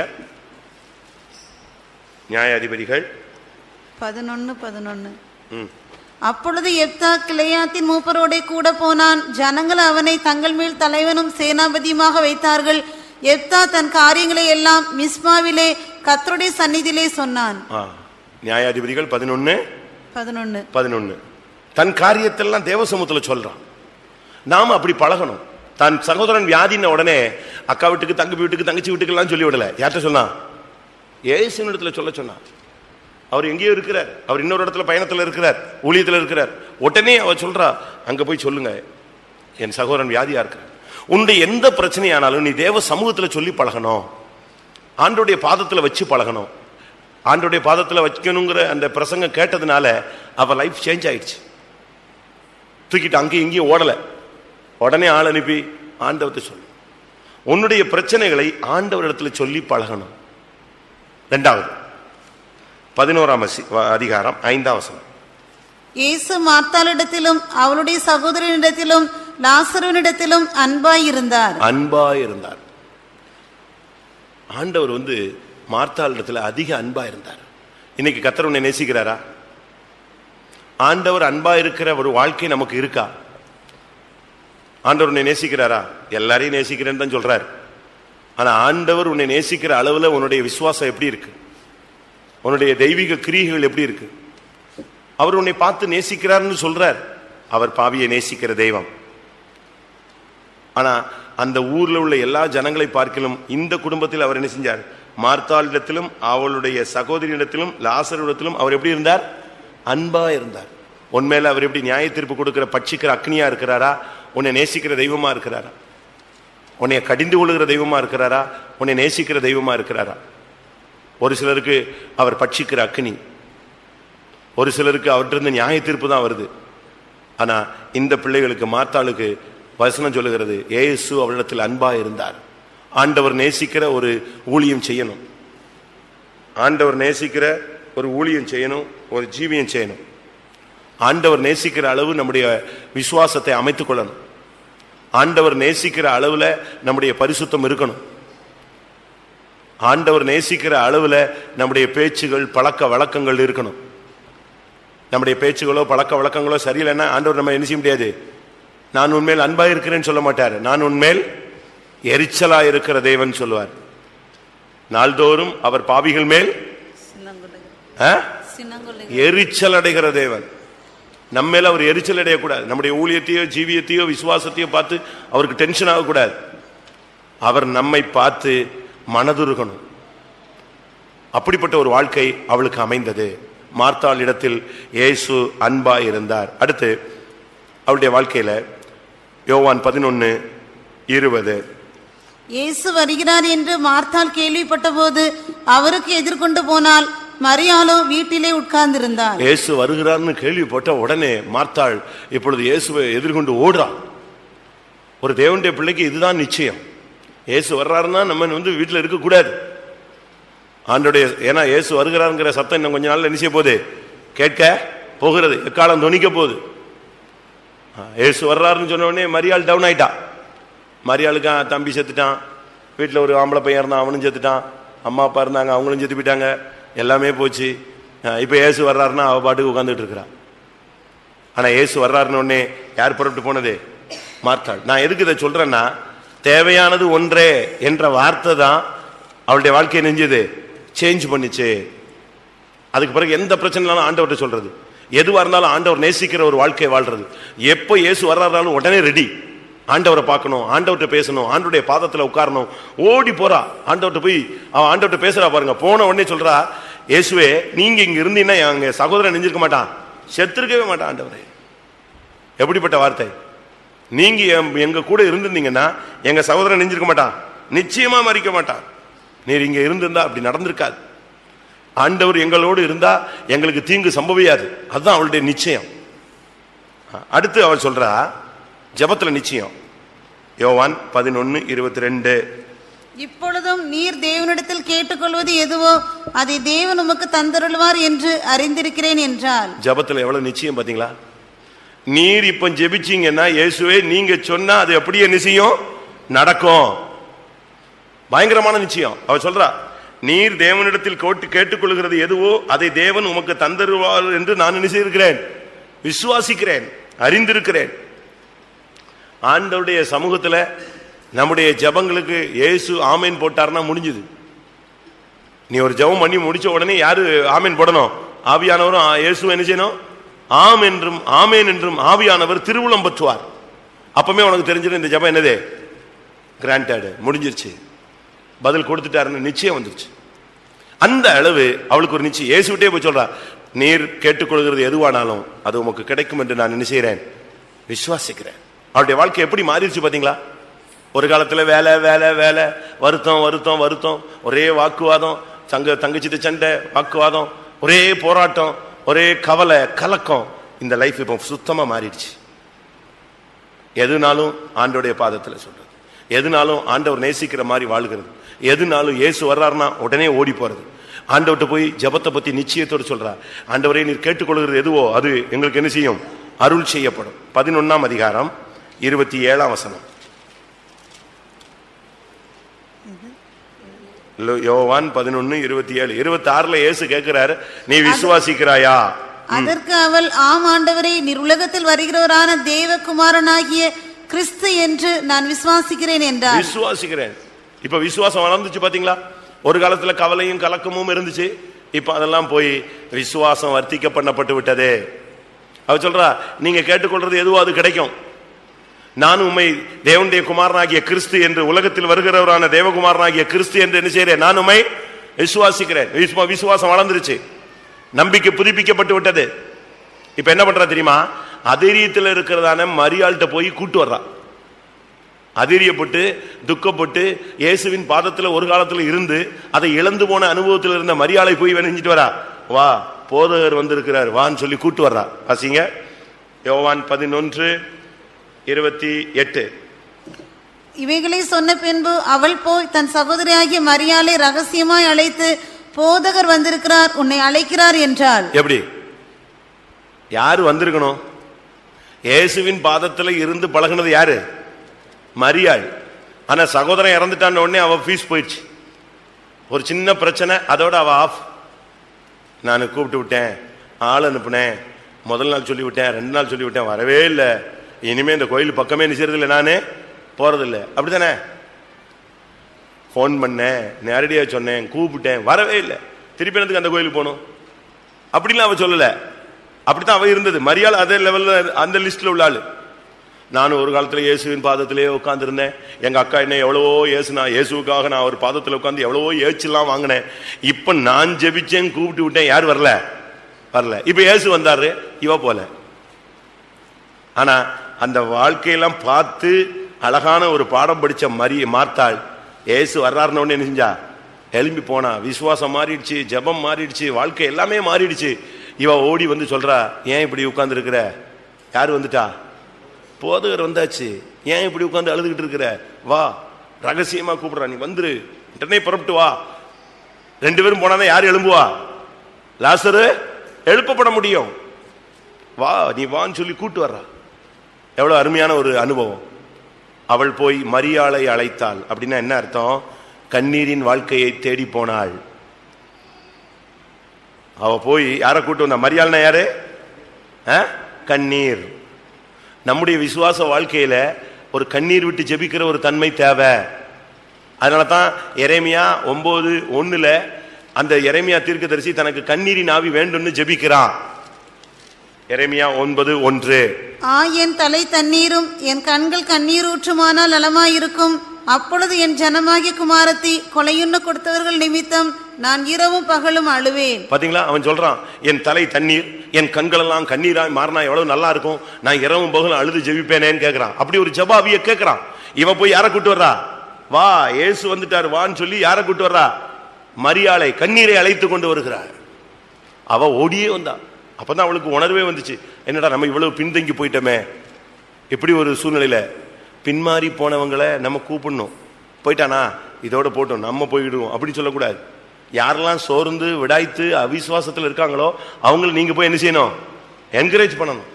நியாயாதிபதிகள் பதினொன்னு பதினொன்னு ம். அப்பொழுது எப்தா கிளையாத்தின் மூப்பரோட கூட போனான் ஜனங்கள் அவனை தங்கள் மேல் தலைவனும் சேனாபதியுமாக வைத்தார்கள் எப்தா தன் காரியங்களை எல்லாம் மிஸ்மாவிலே கர்த்தருடைய சந்நிதியிலே சொன்னான் ஆ. நியாயாதிபதிகள் பதினொன்னு பதினொன்னு பதினொன்னு தன் காரியத்தெல்லாம் தேவசமூகத்துல சொல்றான் நாம அப்படி பழகணும் தன் சகோதரன் வியாதின உடனே அக்கா வீட்டுக்கு தங்கி வீட்டுக்கு தங்கச்சி வீட்டுக்கு எல்லாம் சொல்லி விடல யார்கிட்ட சொன்னா ஏசுனிடத்துல சொல்ல சொன்னான் அவர் எங்கேயோ இருக்கிறார் அவர் இன்னொரு இடத்துல பயணத்துல இருக்கிறார் ஊழியத்துல இருக்கிறார் உடனே அவர் சொல்றா அங்க போய் சொல்லுங்க என் சகோதரன் வியாதியா இருக்கிறார் உன்னுடைய எந்த பிரச்சனையானாலும் நீ தேவ சமூகத்துல சொல்லி பழகணும் ஆண்டோடைய பாதத்துல வச்சு பழகணும் ஆண்டோடைய பாதத்துல வைக்கணுங்கிற அந்த பிரசங்கம் கேட்டதுனால அவ லைஃப் சேஞ்ச் ஆயிடுச்சு தூக்கிட்டு அங்கேயும் இங்கேயும் ஓடல உடனே ஆள் அனுப்பி ஆண்டவத்தை சொல்லு உன்னுடைய பிரச்சனைகளை ஆண்டவரிடத்துல சொல்லி பழகணும் ரெண்டாவது பதினோராம் வசி- வ- அதிகாரம் ஐந்தாம் வசனம் இயேசு மார்த்தாளிடத்திலும் அவளுடைய சகோதரனிடத்திலும் லாசருவனிடத்திலும் அன்பாய் இருந்தார் அன்பா இருந்தார் ஆண்டவர் வந்து மார்த்தாளிடத்துல அதிக அன்பா இருந்தார் இன்னைக்கு கத்தர் உன்னை நேசிக்கிறாரா ஆண்டவர் அன்பா இருக்கிற ஒரு வாழ்க்கை நமக்கு இருக்கா ஆண்டவர் உன்னை நேசிக்கிறாரா எல்லாரையும் நேசிக்கிறேன்னு தான் சொல்றார் ஆனா ஆண்டவர் உன்னை நேசிக்கிற அளவுல உன்னுடைய விசுவாசம் எப்படி இருக்கு உன்னுடைய தெய்வீக கிரியைகள் எப்படி இருக்கு அவர் உன்னை பார்த்து நேசிக்கிறார்னு சொல்றார் அவர் பாவியை நேசிக்கிற தெய்வம் ஆனா அந்த ஊர்ல உள்ள எல்லா ஜனங்களை பார்க்கலும் இந்த குடும்பத்தில் அவர் என்ன செஞ்சார் மார்த்தாளிடத்திலும் அவளுடைய சகோதரியிடத்திலும் லாசரிடத்திலும் அவர் எப்படி இருந்தார் அன்பா இருந்தார் உண்மையில அவர் எப்படி நியாய தீர்ப்பு கொடுக்கிற பட்சிக்கிற அக்னியா இருக்கிறாரா உன்னை நேசிக்கிற தெய்வமா இருக்கிறாரா உன்னை கடிந்து கொள்ளுகிற தெய்வமா இருக்கிறாரா உன்னை நேசிக்கிற தெய்வமா இருக்கிறாரா ஒரு சிலருக்கு அவர் பட்சிக்கிற அக்னி ஒரு சிலருக்கு அவர்கிட்ட இருந்து நியாய தீர்ப்பு தான் வருது ஆனா இந்த பிள்ளைகளுக்கு மாத்தாளுக்கு வசனம் சொல்லுகிறது ஏசு அவரிடத்தில் அன்பா இருந்தார் ஆண்டவர் நேசிக்கிற ஒரு ஊழியம் செய்யணும் ஆண்டவர் நேசிக்கிற ஒரு ஊழியம் செய்யணும் ஒரு ஜீவியம் செய்யணும் ஆண்டவர் நேசிக்கிற அளவு நம்முடைய விசுவாசத்தை அமைத்துக் கொள்ளணும் ஆண்டவர் நேசிக்கிற அளவுல நம்முடைய பரிசுத்தம் இருக்கணும் ஆண்டவர் நேசிக்கிற அளவுல நம்முடைய பேச்சுகள் பழக்க வழக்கங்கள் இருக்கணும் நம்முடைய பேச்சுகளோ பழக்க வழக்கங்களோ சரியில்லைன்னா ஆண்டவர் நம்ம என்ன செய்ய முடியாது நான் உண்மையில் அன்பா இருக்கிறேன்னு சொல்ல மாட்டார் நான் உண்மையில் எரிச்சலா இருக்கிற தேவன் சொல்லுவார் நாள்தோறும் அவர் பாவிகள் மேல் ஆ? எரிச்சல் அடைகிற தேவன் நம்ம மேல அவர் எரிச்சல் அடையக்கூடாது நம்முடைய ஊழியத்தையோ ஜீவியத்தையோ விசுவாசத்தையோ பார்த்து அவருக்கு டென்ஷன் ஆகக்கூடாது அவர் நம்மை பார்த்து மனதுருகணும் அப்படிப்பட்ட ஒரு வாழ்க்கை அவளுக்கு அமைந்தது மார்த்தாள் இடத்தில் இயேசு அன்பா இருந்தார் அடுத்து அவளுடைய வாழ்க்கையில யோவான் பதினொன்னு இருபது இயேசு வருகிறார் என்று மார்த்தாள் கேள்விப்பட்டபோது அவருக்கு எதிர்கொண்டு போனால் மரியாளோ வீட்டிலே உட்கார்ந்திருந்தாள் இயேசு வருகிறார்னு கேள்விப்பட்ட உடனே மார்த்தாள் இப்பொழுது இயேசுவை எதிர்கொண்டு ஓடுறான் ஒரு தேவனுடைய பிள்ளைக்கு இதுதான் நிச்சயம் இயேசு வர்றாருன்னா நம்ம வந்து வீட்டில் இருக்கக்கூடாது ஆண்டோடைய ஏன்னா இயேசு வருகிறாருங்கிற சத்தம் இன்னும் கொஞ்ச நாள்ல என்ன செய்ய போகுது கேட்க போகிறது எக்காலம் துணிக்க போகுது ஆ, இயேசு வர்றாருன்னு சொன்ன உடனே மரியாள் டவுன் ஆயிட்டா மரியாளுக்கு ஆ, தம்பி செத்துட்டான் வீட்டில் ஒரு ஆம்பளை பையன் இருந்தான் அவனும் செத்துட்டான் அம்மா அப்பா இருந்தாங்க அவங்களும் செத்து போயிட்டாங்க எல்லாமே போச்சு இப்போ இயேசு வர்றாருன்னா அவ பாட்டுக்கு உட்காந்துட்டு இருக்கிறான் ஆனா இயேசு வர்றாருன்னு உடனே யார் புறப்பட்டு போனது மார்த்தாள் நான் எதுக்கு இதை சொல்றேன்னா தேவையானது ஒன்றே என்ற வார்த்தை தான் அவளுடைய வாழ்க்கையை நெஞ்சது சேஞ்ச் பண்ணிச்சு அதுக்கு பிறகு எந்த பிரச்சனைனாலும் ஆண்டவர்கிட்ட சொல்றது எதுவா இருந்தாலும் ஆண்டவர் நேசிக்கிற ஒரு வாழ்க்கை வாழ்றது எப்போ இயேசு வர்றாருனாலும் உடனே ரெடி ஆண்டவரை பார்க்கணும் ஆண்டவர்கிட்ட பேசணும் ஆண்டவருடைய பாதத்துல உட்காரணும் ஓடி போறா ஆண்டவர்கிட்ட போய் அவன் ஆண்டவர்கிட்ட பேசுறா பாருங்க போன உடனே சொல்றா இயேசுவே நீங்க இங்க இருந்தீங்கன்னா எங்க சகோதரன் நெஞ்சிருக்க மாட்டான் செத்துருக்கவே மாட்டான் ஆண்டவரே எப்படிப்பட்ட வார்த்தை நீங்க எம்- எங்க கூட இருந்திருந்தீங்கன்னா எங்க சகோதரன் நெஞ்சிருக்க மாட்டான் நிச்சயமா மறிக்க மாட்டான் நீர் இங்க இருந்திருந்தா அப்படி நடந்திருக்காது ஆண்டவர் எங்களோடு இருந்தா எங்களுக்கு தீங்கு சம்பவியாது அதுதான் அவளுடைய நிச்சயம் அடுத்து அவள் சொல்றா ஜெபத்துல நிச்சயம் யோவான் பதினொன்னு இருபத்தி ரெண்டு இப்பொழுதும் நீர் தேவனிடத்தில் கேட்டுக்கொள்வது எதுவோ அதை தேவன் உமக்கு தந்தருள்வார் என்று அறிந்திருக்கிறேன் என்றால் ஜெபத்துல எவ்வளவு நிச்சயம் பாத்தீங்களா நீர் இப்ப ஜெபிச்சீங்கன்னா இயேசுவே நீங்க சொன்னா அது அப்படியே நிச்சயம் நடக்கும் பயங்கரமான நிச்சயம் அவ சொல்றா நீர் தேவனிடத்தில் கோட்டு கேட்டுக்கொள்கிறது எதுவோ அதை தேவன் உமக்கு தந்தருவார் என்று நான் நினைச்சிருக்கிறேன் விசுவாசிக்கிறேன் அறிந்திருக்கிறேன் ஆண்டவருடைய சமூகத்துல நம்முடைய ஜெபங்களுக்கு இயேசு ஆமேன் போட்டார்னா முடிஞ்சுது நீ ஒரு ஜெபம் பண்ணி முடிச்ச உடனே யாரு ஆமேன் போடணும் ஆவியானவரும் ஆ- இயேசு என்ன செய்யணும் ஆம் என்றும் ஆமேன் என்றும் ஆவியானவர் திருவுளம் பற்றுவார் அப்பமே உனக்கு தெரிஞ்சிடும் இந்த ஜெபம் என்னது கிராண்டட் முடிஞ்சிருச்சு பதில் கொடுத்துட்டாருன்னு நிச்சயம் வந்துருச்சு அந்த அளவு அவளுக்கு ஒரு நிச்சயம் இயேசுவிட்டே போய் சொல்றா நீர் கேட்டுக்கொள்கிறது எதுவானாலும் அது உமக்கு கிடைக்கும் என்று நான் என்ன செய்கிறேன் விசுவாசிக்கிறேன் அவளுடைய வாழ்க்கை எப்படி மாறிடுச்சு பாத்தீங்களா ஒரு காலத்துல வேலை வேலை வேலை வருத்தம் வருத்தம் வருத்தம் ஒரே வாக்குவாதம் தங்க தங்கச்சிட்டு சண்டை வாக்குவாதம் ஒரே போராட்டம் ஒரே கவலை கலக்கம் இந்த லைஃப் இப்போ சுத்தமா மாறிடுச்சு எதுனாலும் ஆண்டோடைய பாதத்துல சொல்றது எதுனாலும் ஆண்டவர் நேசிக்கிற மாதிரி வாழ்கிறது எதுனாலும் இயேசு வர்றாருன்னா உடனே ஓடி போறது ஆண்டவர்கிட்ட போய் ஜெபத்தை பத்தி நிச்சயத்தோடு சொல்றா ஆண்டவரே நீர் கேட்டுக்கொள்கிறது எதுவோ அது எங்களுக்கு என்ன செய்யும் அருள் செய்யப்படும் பதினொன்னாம் அதிகாரம் இருபத்தி ஏழாம் வசனம் லோ- யோவான் பதினொன்னு இருபத்தி ஏழு இருபத்தி ஆறுல இயேசு கேட்கிறாரு நீ விசுவாசிக்கிறாயா அதற்கு அவள் ஆம் ஆண்டவரே நீர் உலகத்தில் வருகிறவரான தேவகுமாரனாகிய கிறிஸ்து என்று நான் விசுவாசிக்கிறேன் என்றார் விசுவாசிக்கிறேன் இப்ப விசுவாசம் வளர்ந்துச்சு பாத்தீங்களா ஒரு காலத்துல கவலையும் கலக்கமும் இருந்துச்சு இப்ப அதெல்லாம் போய் விசுவாசம் வர்த்திக்க பண்ணப்பட்டு விட்டதே அவ சொல்றா நீங்க கேட்டுக்கொள்றது எதுவோ அது கிடைக்கும் நான் உம்மை தேவனுடைய குமாரனாகிய கிறிஸ்து என்று உலகத்தில் வருகிறவரான தேவகுமாரனாகிய கிறிஸ்து என்று என்ன செய்கிறேன் நான் உம்மை விசுவாசிக்கிறேன் விசுவா- விசுவாசம் வளர்ந்துருச்சு நம்பிக்கை புதுப்பிக்கப்பட்டு விட்டது இப்ப என்ன பண்றா தெரியுமா அதிரியத்தில் இருக்கிறதான மரியாள்கிட்ட போய் கூட்டு வர்றா அதிரியப்பட்டு துக்கப்பட்டு இயேசுவின் பாதத்துல ஒரு காலத்துல இருந்து அதை இழந்து போன அனுபவத்தில் இருந்த மரியாதை போய் வெணிஞ்சிட்டு வரா வா போதகர் வந்திருக்கிறார் வான்னு சொல்லி கூட்டு வர்றா வாசிங்க யோவான் பதினொன்று இருபத்தி எட்டு இவைகளை சொன்ன பின்பு அவள் போய் தன் சகோதரியாகிய மரியாளை ரகசியமாய் அழைத்து போதகர் வந்திருக்கிறார் உன்னை அழைக்கிறார் என்றாள் எப்படி யாரு வந்திருக்கணும் இயேசுவின் பாதத்துல இருந்து பழகுனது யாரு மரியாள் ஆனா சகோதரன் இறந்துட்டான உடனே அவ ஃபீஸ் போயிடுச்சு ஒரு சின்ன பிரச்சனை அதோட அவ ஆஃப் நான் கூப்பிட்டு விட்டேன் ஆள் அனுப்புனேன் முதல் நாள் சொல்லி விட்டேன் ரெண்டு நாள் சொல்லி விட்டேன் வரவே இல்லை இனிமே இந்த கோயில் பக்கமே நிச்சயறது இல்லை நானே போறதில்லை அப்படித்தானே ஃபோன் பண்ணேன் நேரடியா சொன்னேன் கூப்பிட்டேன் வரவே இல்லை திருப்பி எனக்கு அந்த கோயிலுக்கு போகணும் அப்படிலாம் அவ சொல்லல அப்படித்தான் அவ இருந்தது மரியாள் அதே லெவல்ல அந்த லிஸ்ட்ல உள்ள ஆளு நானும் ஒரு காலத்துல இயேசுவின் பாதத்திலே உட்கார்ந்திருந்தேன் எங்க அக்கா என்ன எவ்வளவோ ஏசுனா இயேசுவுக்காக நான் ஒரு பாதத்துல உட்கார்ந்து எவ்வளவோ ஏச்சுலாம் வாங்கினேன் இப்ப நான் ஜெபிச்சேன் கூப்பிட்டு விட்டேன் யார் வரல வரல இப்ப இயேசு வந்தாரு இவ போல ஆனா அந்த வாழ்க்கையெல்லாம் பார்த்து அழகான ஒரு பாடம் படிச்ச மரி மார்த்தாள் இயேசு வர்றாருன்னு உடனே என்ன செஞ்சா எழும்பி போனா விசுவாசம் மாறிடுச்சு ஜெபம் மாறிடுச்சு வாழ்க்கை எல்லாமே மாறிடுச்சு இவ ஓடி வந்து சொல்றா ஏன் இப்படி உட்கார்ந்து இருக்கிற யார் வந்துட்டா போதகர் வந்தாச்சு ஏன் இப்படி உட்கார்ந்து அழுதுகிட்டு இருக்கிற வா ரகசியமா கூப்பிடுறா நீ வந்துரு உடனே புறப்பட்டு வா ரெண்டு பேரும் போனாதான் யார் எழும்புவா லாசரு எழுப்பப்பட முடியும் வா நீ வான்னு சொல்லி கூட்டு வர்றா எவ்வளவு அருமையான ஒரு அனுபவம் அவள் போய் மரியாளை அழைத்தாள் அப்படின்னா என்ன அர்த்தம் கண்ணீரின் வாழ்க்கையை தேடி போனாள் அவ போய் யாரை கூட்டு வந்தா மரியாள்னா யாரு ஆ? கண்ணீர் நம்முடைய விசுவாச வாழ்க்கையில ஒரு கண்ணீர் விட்டு ஜெபிக்கிற ஒரு தன்மை தேவை அதனால தான் எரேமியா ஒன்பது ஒண்ணுல அந்த எரேமியா தீர்க்கதரிசி தனக்கு கண்ணீரின் ஆவி வேண்டும்னு ஜெபிக்கிறான் எரேமியா ஒன்பது ஒன்று ஆ என் தலை தண்ணீரும் என் கண்கள் கண்ணீர் ஊற்றுமானால் நலமாயிருக்கும் அப்பொழுது என் ஜனமாகிய குமாரத்தி கொலையுண்ண கொடுத்தவர்கள் நிமித்தம் நான் இரவும் பகலும் அழுவேன் பாத்தீங்களா அவன் சொல்றான் என் தலை தண்ணீர் என் கண்கள் எல்லாம் கண்ணீராய் மாறினா எவ்வளவு நல்லா இருக்கும் நான் இரவும் பகலும் அழுது ஜெபிப்பேனேன்னு கேக்குறான் அப்படி ஒரு ஜபாவிய கேக்குறான் இவன் போய் யாரை கூட்டு வர்றா வா இயேசு வந்துட்டார் வான்னு சொல்லி யாரை கூட்டு வர்றா மரியாளை கண்ணீரை அழைத்து கொண்டு வருகிறார் அவ ஓடியே வந்தா அப்பதான் அவளுக்கு உணர்வே வந்துச்சு என்னடா நம்ம இவ்வளவு பின்தங்கி போயிட்டோமே இப்படி ஒரு சூழ்நிலையில பின்மாறி போனவங்களை நம்ம கூப்பிடணும் போயிட்டானா இதோட போட்டோம் நம்ம போயிடுவோம் அப்படி சொல்லக்கூடாது யாரெல்லாம் சோர்ந்து விடாய்த்து அவிசுவாசத்தில் இருக்காங்களோ அவங்கள நீங்க போய் என்ன செய்யணும் என்கரேஜ் பண்ணணும்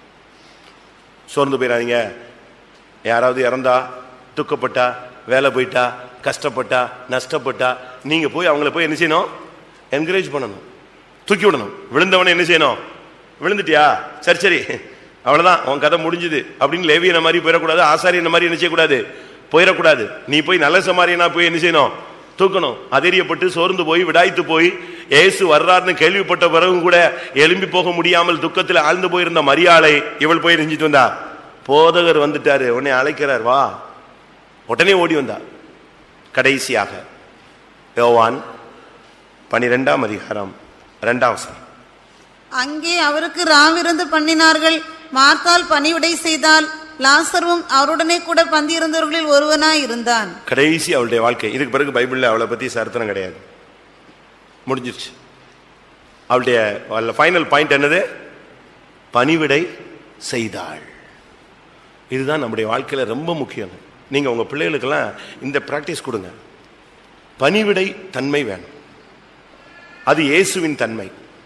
சோர்ந்து போயிடாதீங்க யாராவது இறந்தா துக்கப்பட்டா வேலை போயிட்டா கஷ்டப்பட்டா நஷ்டப்பட்டா நீங்க போய் அவங்கள போய் என்ன செய்யணும் என்கரேஜ் பண்ணணும் தூக்கி விடணும் விழுந்தவனை என்ன செய்யணும் விழுந்துட்டியா சரி சரி அவ்வளவுதான் உன் கதை முடிஞ்சுது அப்படின்னு லேவியன மாதிரி போயிடக்கூடாது ஆசாரியன மாதிரி என்ன செய்யக்கூடாது போயிடக்கூடாது நீ போய் நல்ல சமாரியனா போய் என்ன செய்யணும் தூக்கணும் அதெரியப்பட்டு சோர்ந்து போய் விடாய்த்து போய் ஏசு வர்றாருன்னு கேள்விப்பட்ட பிறகும் கூட எழும்பி போக முடியாமல் துக்கத்தில் ஆழ்ந்து போயிருந்த மரியாளை இவள் போய் நெஞ்சிட்டு வந்தா போதகர் வந்துட்டாரு உன்னை அழைக்கிறார் வா உடனே ஓடி வந்தா கடைசியாக யோவான் பனிரெண்டாம் அதிகாரம் இரண்டாம் வசனம் அங்கே அவருக்கு ராவிருந்து பண்ணினார்கள் மார்த்தால் பணிவிடை செய்தால் லாசருவும் அவருடனே கூட பந்தியிருந்தவர்களில் ஒருவனாய் இருந்தான் கடைசி அவளுடைய வாழ்க்கை இதுக்கு பிறகு பைபிள்ல அவளை பத்தி சரித்திரம் கிடையாது முடிஞ்சிருச்சு அவளுடைய ஃபைனல் பாயிண்ட் என்னது பணிவிடை செய்தாள் இதுதான் நம்முடைய வாழ்க்கையில ரொம்ப முக்கியம் நீங்க உங்க பிள்ளைகளுக்கெல்லாம் இந்த பிராக்டிஸ் கொடுங்க பணிவிடை தன்மை வேணும் அது இயேசுவின் தன்மை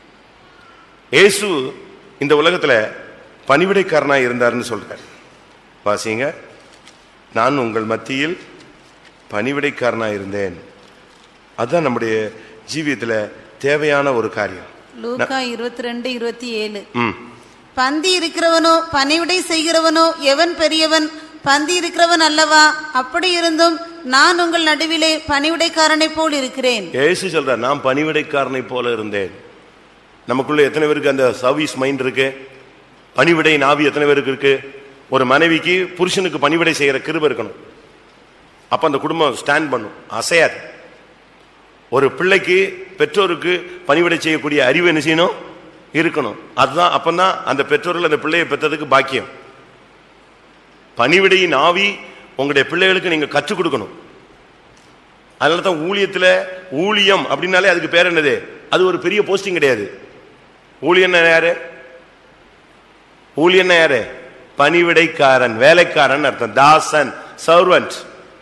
இயேசு இந்த உலகத்துல பணிவிடைக்காரனா இருந்தாருன்னு சொல்றார் வாசிங்க நான் உங்கள் மத்தியில் பணிவிடைக்காரனா இருந்தேன் அதுதான் நம்முடைய ஜீவியத்துல தேவையான ஒரு காரியம் லூக்கா இருபத்தி ரெண்டு இருபத்தி ஏழு ம் பந்தி இருக்கிறவனோ பணிவிடை செய்கிறவனோ எவன் பெரியவன் பந்தி இருக்கிறவன் அல்லவா அப்படி இருந்தும் நான் உங்கள் நடுவிலே பணிவிடைக்காரனைப் போல் இருக்கிறேன் ஏசு சொல்றார் நான் பணிவிடைக்காரனை போல இருந்தேன் நமக்குள்ள எத்தனை பேருக்கு அந்த சர்வீஸ் மைண்ட் இருக்கு பணிவிடை நாவி எத்தனை பேருக்கு இருக்கு ஒரு மனைவிக்கு புருஷனுக்கு பணிவிடை செய்யற கிருபை இருக்கணும் அப்ப அந்த குடும்பம் ஸ்டாண்ட் பண்ணும் அசையாது ஒரு பிள்ளைக்கு பெற்றோருக்கு பணிவிடை செய்யக்கூடிய அறிவு என்ன செய்யணும் இருக்கணும் அதுதான் அப்பதான் அந்த பெற்றோர்கள் அந்த பிள்ளையை பெற்றதுக்கு பாக்கியம் பணிவிடையின் ஆவி உங்களுடைய பிள்ளைகளுக்கு நீங்க கற்றுக் கொடுக்கணும் அதனால தான் ஊழியத்துல ஊழியம் அப்படின்னாலே அதுக்கு பேர் என்னது அது ஒரு பெரிய போஸ்டிங் கிடையாது ஊழியன்னா யாரு ஊழியன்னா யாரு பணிவிடைக்காரன் வேலைக்காரன் அர்த்தம் தாசன் சர்வன்ட்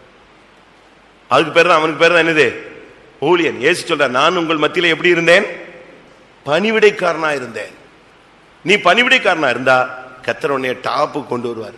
அதுக்கு பேர் தான் அவனுக்கு பேர் தான் என்னது ஊழியன் ஏசு சொல்றார் நான் உங்கள் மத்தியில எப்படி இருந்தேன் பணிவிடைக்காரனா இருந்தேன் நீ பணிவிடைக்காரனா இருந்தா கத்தர் உன்னைய டாப்பு கொண்டு வருவார்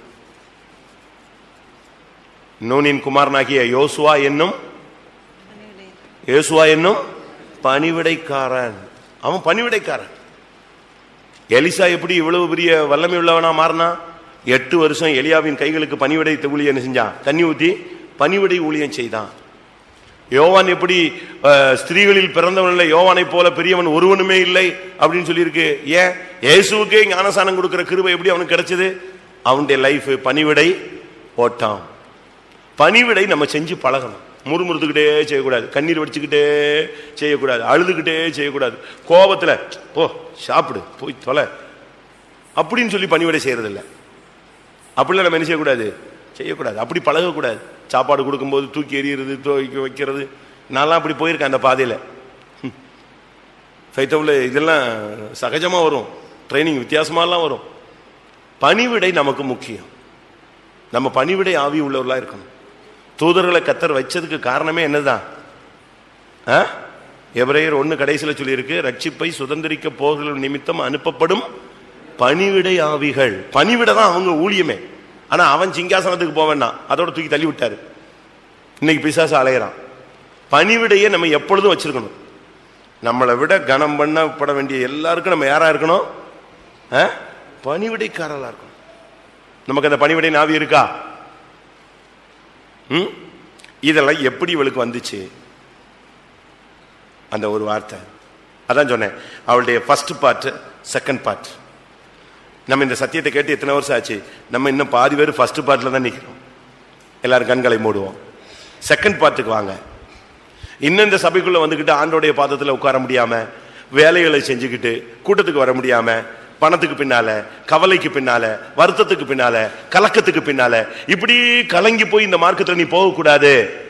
நூனின் குமாரனாகிய யோசுவா என்னும் யோசுவா என்னும் பணிவிடைக்காரன் அவன் பணிவிடைக்காரன் எலிசா எப்படி இவ்வளவு பெரிய வல்லமை உள்ளவனா மாறினா எட்டு வருஷம் எலியாவின் கைகளுக்கு பணிவிடை ஊழியம் செஞ்சான் தண்ணி ஊத்தி பணிவிடை ஊழியம் செய்தான் யோவான் எப்படி அஹ், ஸ்திரீகளில் பிறந்தவன் யோவானை போல பெரியவன் ஒருவனுமே இல்லை அப்படின்னு சொல்லியிருக்கு ஏன் இயேசுவுக்கே ஞானசானம் கொடுக்கிற கிருபை எப்படி அவனுக்கு கிடைச்சது அவனுடைய லைஃப் பணிவிடை ஓட்டம் பணிவிடை நம்ம செஞ்சு பழகணும் முறுமுறுத்துக்கிட்டே செய்யக்கூடாது கண்ணீர் வடிச்சுக்கிட்டே செய்யக்கூடாது அழுதுகிட்டே செய்யக்கூடாது கோபத்துல போ சாப்பிடு போய் தொலை அப்படின்னு சொல்லி பணிவிடை செய்யறதில்ல அப்படிலாம் நம்ம என்ன செய்யக்கூடாது செய்யக்கூடாது அப்படி பழகக்கூடாது சாப்பாடு கொடுக்கும்போது தூக்கி எறிகிறது தூக்கி வைக்கிறது நான்லாம் அப்படி போயிருக்கேன் அந்த பாதையில் ஃபைட்டவில் இதெல்லாம் சகஜமாக வரும் ட்ரைனிங் வித்தியாசமாலாம் வரும் பணிவிடை நமக்கு முக்கியம் நம்ம பணிவிடை ஆவி உள்ளவர்களா இருக்கணும் தூதர்களை கத்தர் வச்சதுக்கு காரணமே என்னதான் ஆ? எபிரேயர் ஒண்ணு கடைசியில சொல்லியிருக்கு ரட்சிப்பை சுதந்திரிக்க போகிற நிமித்தம் அனுப்பப்படும் பணிவிடை ஆவிகள் பணிவிட தான் அவங்க ஊழியமே ஆனா அவன் சிங்காசனத்துக்கு போவேன்னா அதோட தூக்கி தள்ளி விட்டாரு இன்னைக்கு பிசாசு அலையிறான் பணிவிடையை நம்ம எப்பொழுதும் வச்சிருக்கணும் நம்மளை விட கனம் பண்ணப்பட வேண்டிய எல்லாருக்கும் நம்ம யாரா இருக்கணும் ஆ? பணிவிடைக்காரர்களா இருக்கணும் நமக்கு அந்த பணிவிடை நாவி இருக்கா ம்? இதெல்லாம் எப்படி இவளுக்கு வந்துச்சு அந்த ஒரு வார்த்தை அதான் சொன்னேன் அவளுடைய ஃபர்ஸ்ட் பார்ட் செகண்ட் பார்ட் நம்ம இந்த சத்தியத்தை கேட்டு எத்தனை வருஷம் ஆச்சு நம்ம இன்னும் பாதி பேர் ஃபர்ஸ்ட் பார்ட்ல தான் நிக்கிறோம் எல்லாரும் கண்களை மூடுவோம் செகண்ட் பார்ட்டுக்கு வாங்க இன்னும் இந்த சபைக்குள்ள வந்துகிட்டு ஆண்டோடைய பாதத்துல உட்கார முடியாம வேலைகளை செஞ்சுக்கிட்டு கூட்டத்துக்கு வர முடியாம பணத்துக்கு பின்னால கவலைக்கு பின்னால வருத்தத்துக்கு பின்னால கலக்கத்துக்கு பின்னால இப்படி கலங்கி போய் இந்த மார்க்கத்துல நீ போகக்கூடாது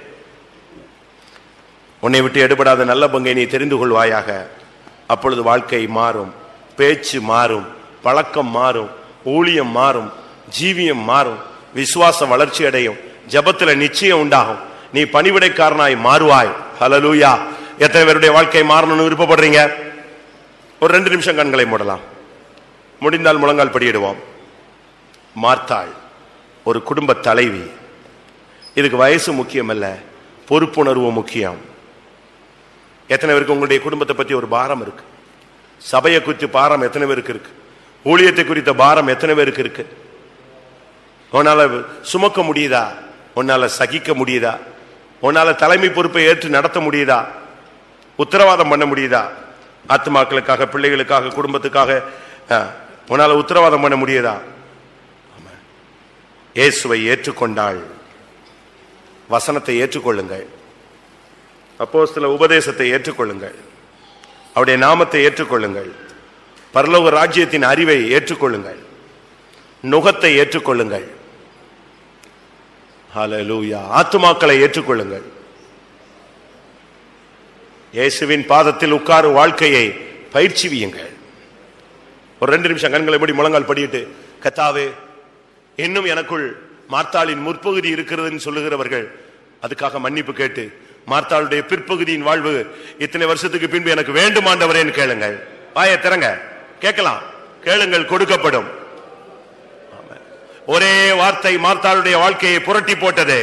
உன்னை விட்டு எடுபடாத நல்ல பங்கை நீ தெரிந்து கொள்வாயாக அப்பொழுது வாழ்க்கை மாறும் பேச்சு மாறும் பழக்கம் மாறும் ஊழியம் மாறும் ஜீவியம் மாறும் விசுவாச வளர்ச்சி அடையும் ஜபத்துல நிச்சயம் உண்டாகும் நீ பணிவிடைக்காரனாய் மாறுவாய் ஹலலூயா எத்தனை பேருடைய வாழ்க்கை மாறணும்னு விருப்பப்படுறீங்க ஒரு ரெண்டு நிமிஷம் கண்களை மூடலாம் முடிந்தால் முழங்கால் படியிடுவோம் மார்த்தாள் ஒரு குடும்ப தலைவி இதுக்கு வயசு முக்கியமல்ல பொறுப்புணர்வு முக்கியம் எத்தனை பேருக்கு உங்களுடைய குடும்பத்தை பத்தி ஒரு பாரம் இருக்கு சபையை குறித்து பாரம் எத்தனை பேருக்கு இருக்கு ஊழியத்தை குறித்த பாரம் எத்தனை பேருக்கு இருக்கு உன்னால சுமக்க முடியுதா உன்னால சகிக்க முடியுதா உன்னால தலைமை பொறுப்பை ஏற்று நடத்த முடியுதா உத்தரவாதம் பண்ண முடியுதா ஆத்மாக்களுக்காக பிள்ளைகளுக்காக குடும்பத்துக்காக அஹ், உன்னால உத்தரவாதம் பண்ண முடியுதா ஆமா. இயேசுவை ஏற்றுக்கொண்டாள் வசனத்தை ஏற்றுக்கொள்ளுங்கள் அப்போஸ்தல உபதேசத்தை ஏற்றுக்கொள்ளுங்கள் அவருடைய நாமத்தை ஏற்றுக்கொள்ளுங்கள் பரலோக ராஜ்யத்தின் அறிவை ஏற்றுக்கொள்ளுங்கள் நுகத்தை ஏற்றுக்கொள்ளுங்கள் ஹalleluya ஆத்துமாக்களை ஏற்றுக்கொள்ளுங்கள் இயேசுவின் பாதத்தில் உட்காரும் வாழ்க்கையை பயிற்சிவியுங்கள் ஒரு ரெண்டு நிமிஷம் கண்களை மூடி முழங்கால் படியிட்டு கத்தாவே இன்னும் எனக்குள் மார்த்தாளின் முற்பகுதி இருக்கிறதுன்னு சொல்லுகிறவர்கள் அதுக்காக மன்னிப்பு கேட்டு மார்த்தாளுடைய பிற்பகுதியின் வாழ்வு இத்தனை வருஷத்துக்கு பின்பு எனக்கு வேண்டும் ஆண்டவரேன்னு கேளுங்கள் வாயை திறங்க கேட்கலாம் கேளுங்கள் கொடுக்கப்படும் ஆமென். ஒரே வார்த்தை மார்த்தாளுடைய வாழ்க்கையை புரட்டி போட்டது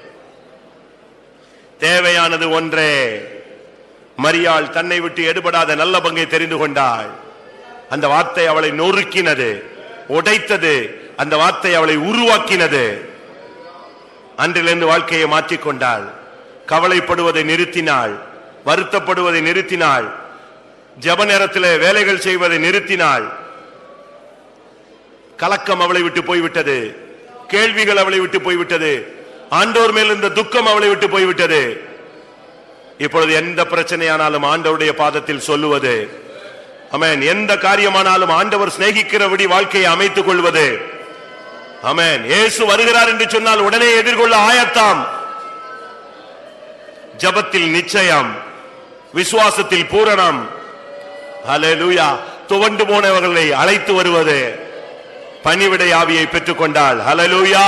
தேவையானது ஒன்றே மரியாள் தன்னை விட்டு எடுபடாத நல்ல பங்கை தெரிந்து கொண்டாள் அந்த வார்த்தை அவளை நொறுக்கினது உடைத்தது அந்த வார்த்தை அவளை உருவாக்கினது அன்றிலிருந்து வாழ்க்கையை மாற்றிக்கொண்டாள் கவலைப்படுவதை நிறுத்தினாள் வருத்தப்படுவதை நிறுத்தினாள் ஜப நேரத்தில் வேலைகள் செய்வதை நிறுத்தினாள் கலக்கம் அவளை விட்டு போய்விட்டது கேள்விகள் அவளை விட்டு போய்விட்டது ஆண்டோர் மேல் இருந்த துக்கம் அவளை விட்டு போய்விட்டது இப்பொழுது எந்த பிரச்சனையானாலும் ஆண்டவருடைய பாதத்தில் சொல்லுவது அமேன் எந்த காரியமானாலும் ஆண்டவர் சிநேகிக்கிறபடி வாழ்க்கையை அமைத்துக் கொள்வது அமேன் இயேசு வருகிறார் என்று சொன்னால் உடனே எதிர்கொள்ள ஆயத்தாம் ஜபத்தில் நிச்சயம் விசுவாசத்தில் பூரணம் ஹalleluya துவண்டு போனவர்களை அழைத்து வருவது பணிவிடை ஆவியை பெற்றுக்கொண்டாள் ஹalleluya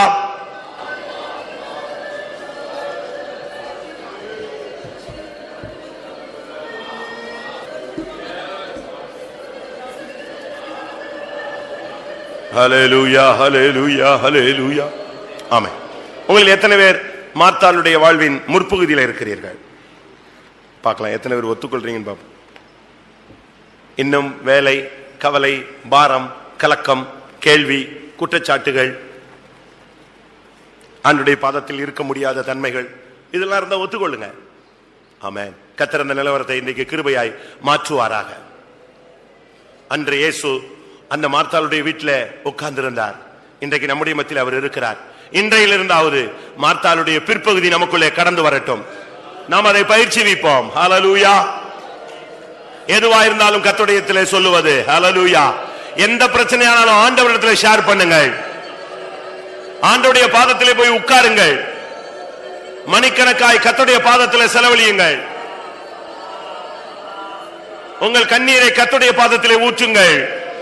ஹalleluya ஹalleluya ஹalleluya ஆமென் உங்களில் எத்தனை பேர் மார்த்தாளுடைய வாழ்வின் முற்பகுதியில் இருக்கிறீர்கள் பார்க்கலாம் எத்தனை பேர் ஒத்துக்கொள்றீங்கன்னு பார்ப்போம் இன்னும் வேலை கவலை பாரம் கலக்கம் கேள்வி குற்றச்சாட்டுகள் ஆண்டுடைய பாதத்தில் இருக்க முடியாத தன்மைகள் இதெல்லாம் இருந்தா ஒத்துக்கொள்ளுங்க ஆமென் கத்தர் அந்த நிலவரத்தை இன்றைக்கு கிருபையாய் மாற்றுவாராக அன்று இயேசு அந்த மார்த்தாளுடைய வீட்டில் உட்கார்ந்திருந்தார் இன்றைக்கு நம்முடைய மத்தியில் அவர் இருக்கிறார் இன்றையிலிருந்தாவது மார்த்தாளுடைய பிற்பகுதி நமக்குள்ளே கடந்து வரட்டும் நாம் அதை பயிற்சி வைப்போம் ஹalleluya எதுவா இருந்தாலும் கத்துடையத்திலே சொல்லுவது ஹalleluya எந்த பிரச்சனையானாலும் ஆண்டவரிடத்தில் ஷேர் பண்ணுங்கள் ஆண்டவருடைய பாதத்திலே போய் உட்காருங்கள் மணிக்கணக்காய் கத்துடைய பாதத்திலே செலவழியுங்கள் உங்கள் கண்ணீரை கத்துடைய பாதத்திலே ஊற்றுங்கள்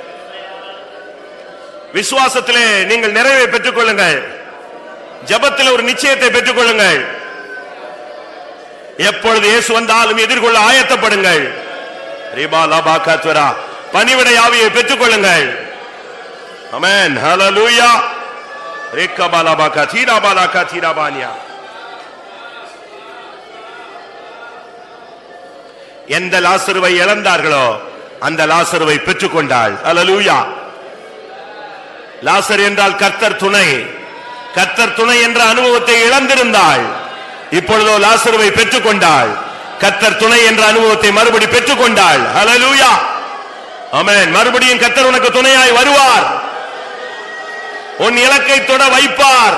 விசுவாசத்திலே நீங்கள் நிறைவை பெற்றுக் கொள்ளுங்கள் ஜபத்தில் ஒரு நிச்சயத்தை பெற்றுக் கொள்ளுங்கள் எப்பொழுது இயேசு வந்தாலும் எதிர்கொள்ள ஆயத்தப்படுங்கள் ரீபா லாபா கத்வரா பணிவிடை ஆவியை பெற்றுக் கொள்ளுங்கள் அமேன் ஹalleluya ரேக்கபாலபாகா தீராபாலாகா தீராபானியா எந்த லாசருவை இழந்தார்களோ அந்த லாசருவை பெற்றுக்கொண்டாள் ஹalleluya லாசர் என்றால் கர்த்தர் துணை கர்த்தர் துணை என்ற அனுபவத்தை இழந்திருந்தாள் இப்பொழுதோ லாசருவை பெற்றுக்கொண்டாள் கர்த்தர் துணை என்ற அனுபவத்தை மறுபடி பெற்றுக்கொண்டாள் ஹalleluya ஆமென் மறுபடியும் கர்த்தர் உனக்கு துணையாய் வருவார் உன் இலக்கை தொட வைப்பார்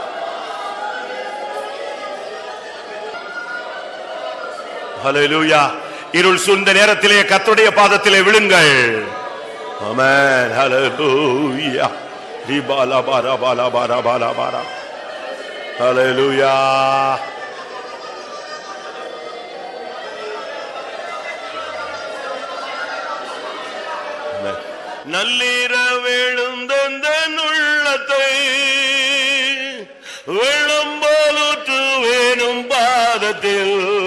ஹalleluya இருள் சூழ்ந்த நேரத்திலே கர்த்தருடைய பாதத்திலே விழுங்கள் ஆமென் ஹalleluya ரிபாலா பாரா பாலா பாரா பாலா பாரா ஹalleluya நள்ளிரவெழுந்தந்த உள்ளத்தை வெள்ளம் போலுற்று வேணும் பாதத்தில்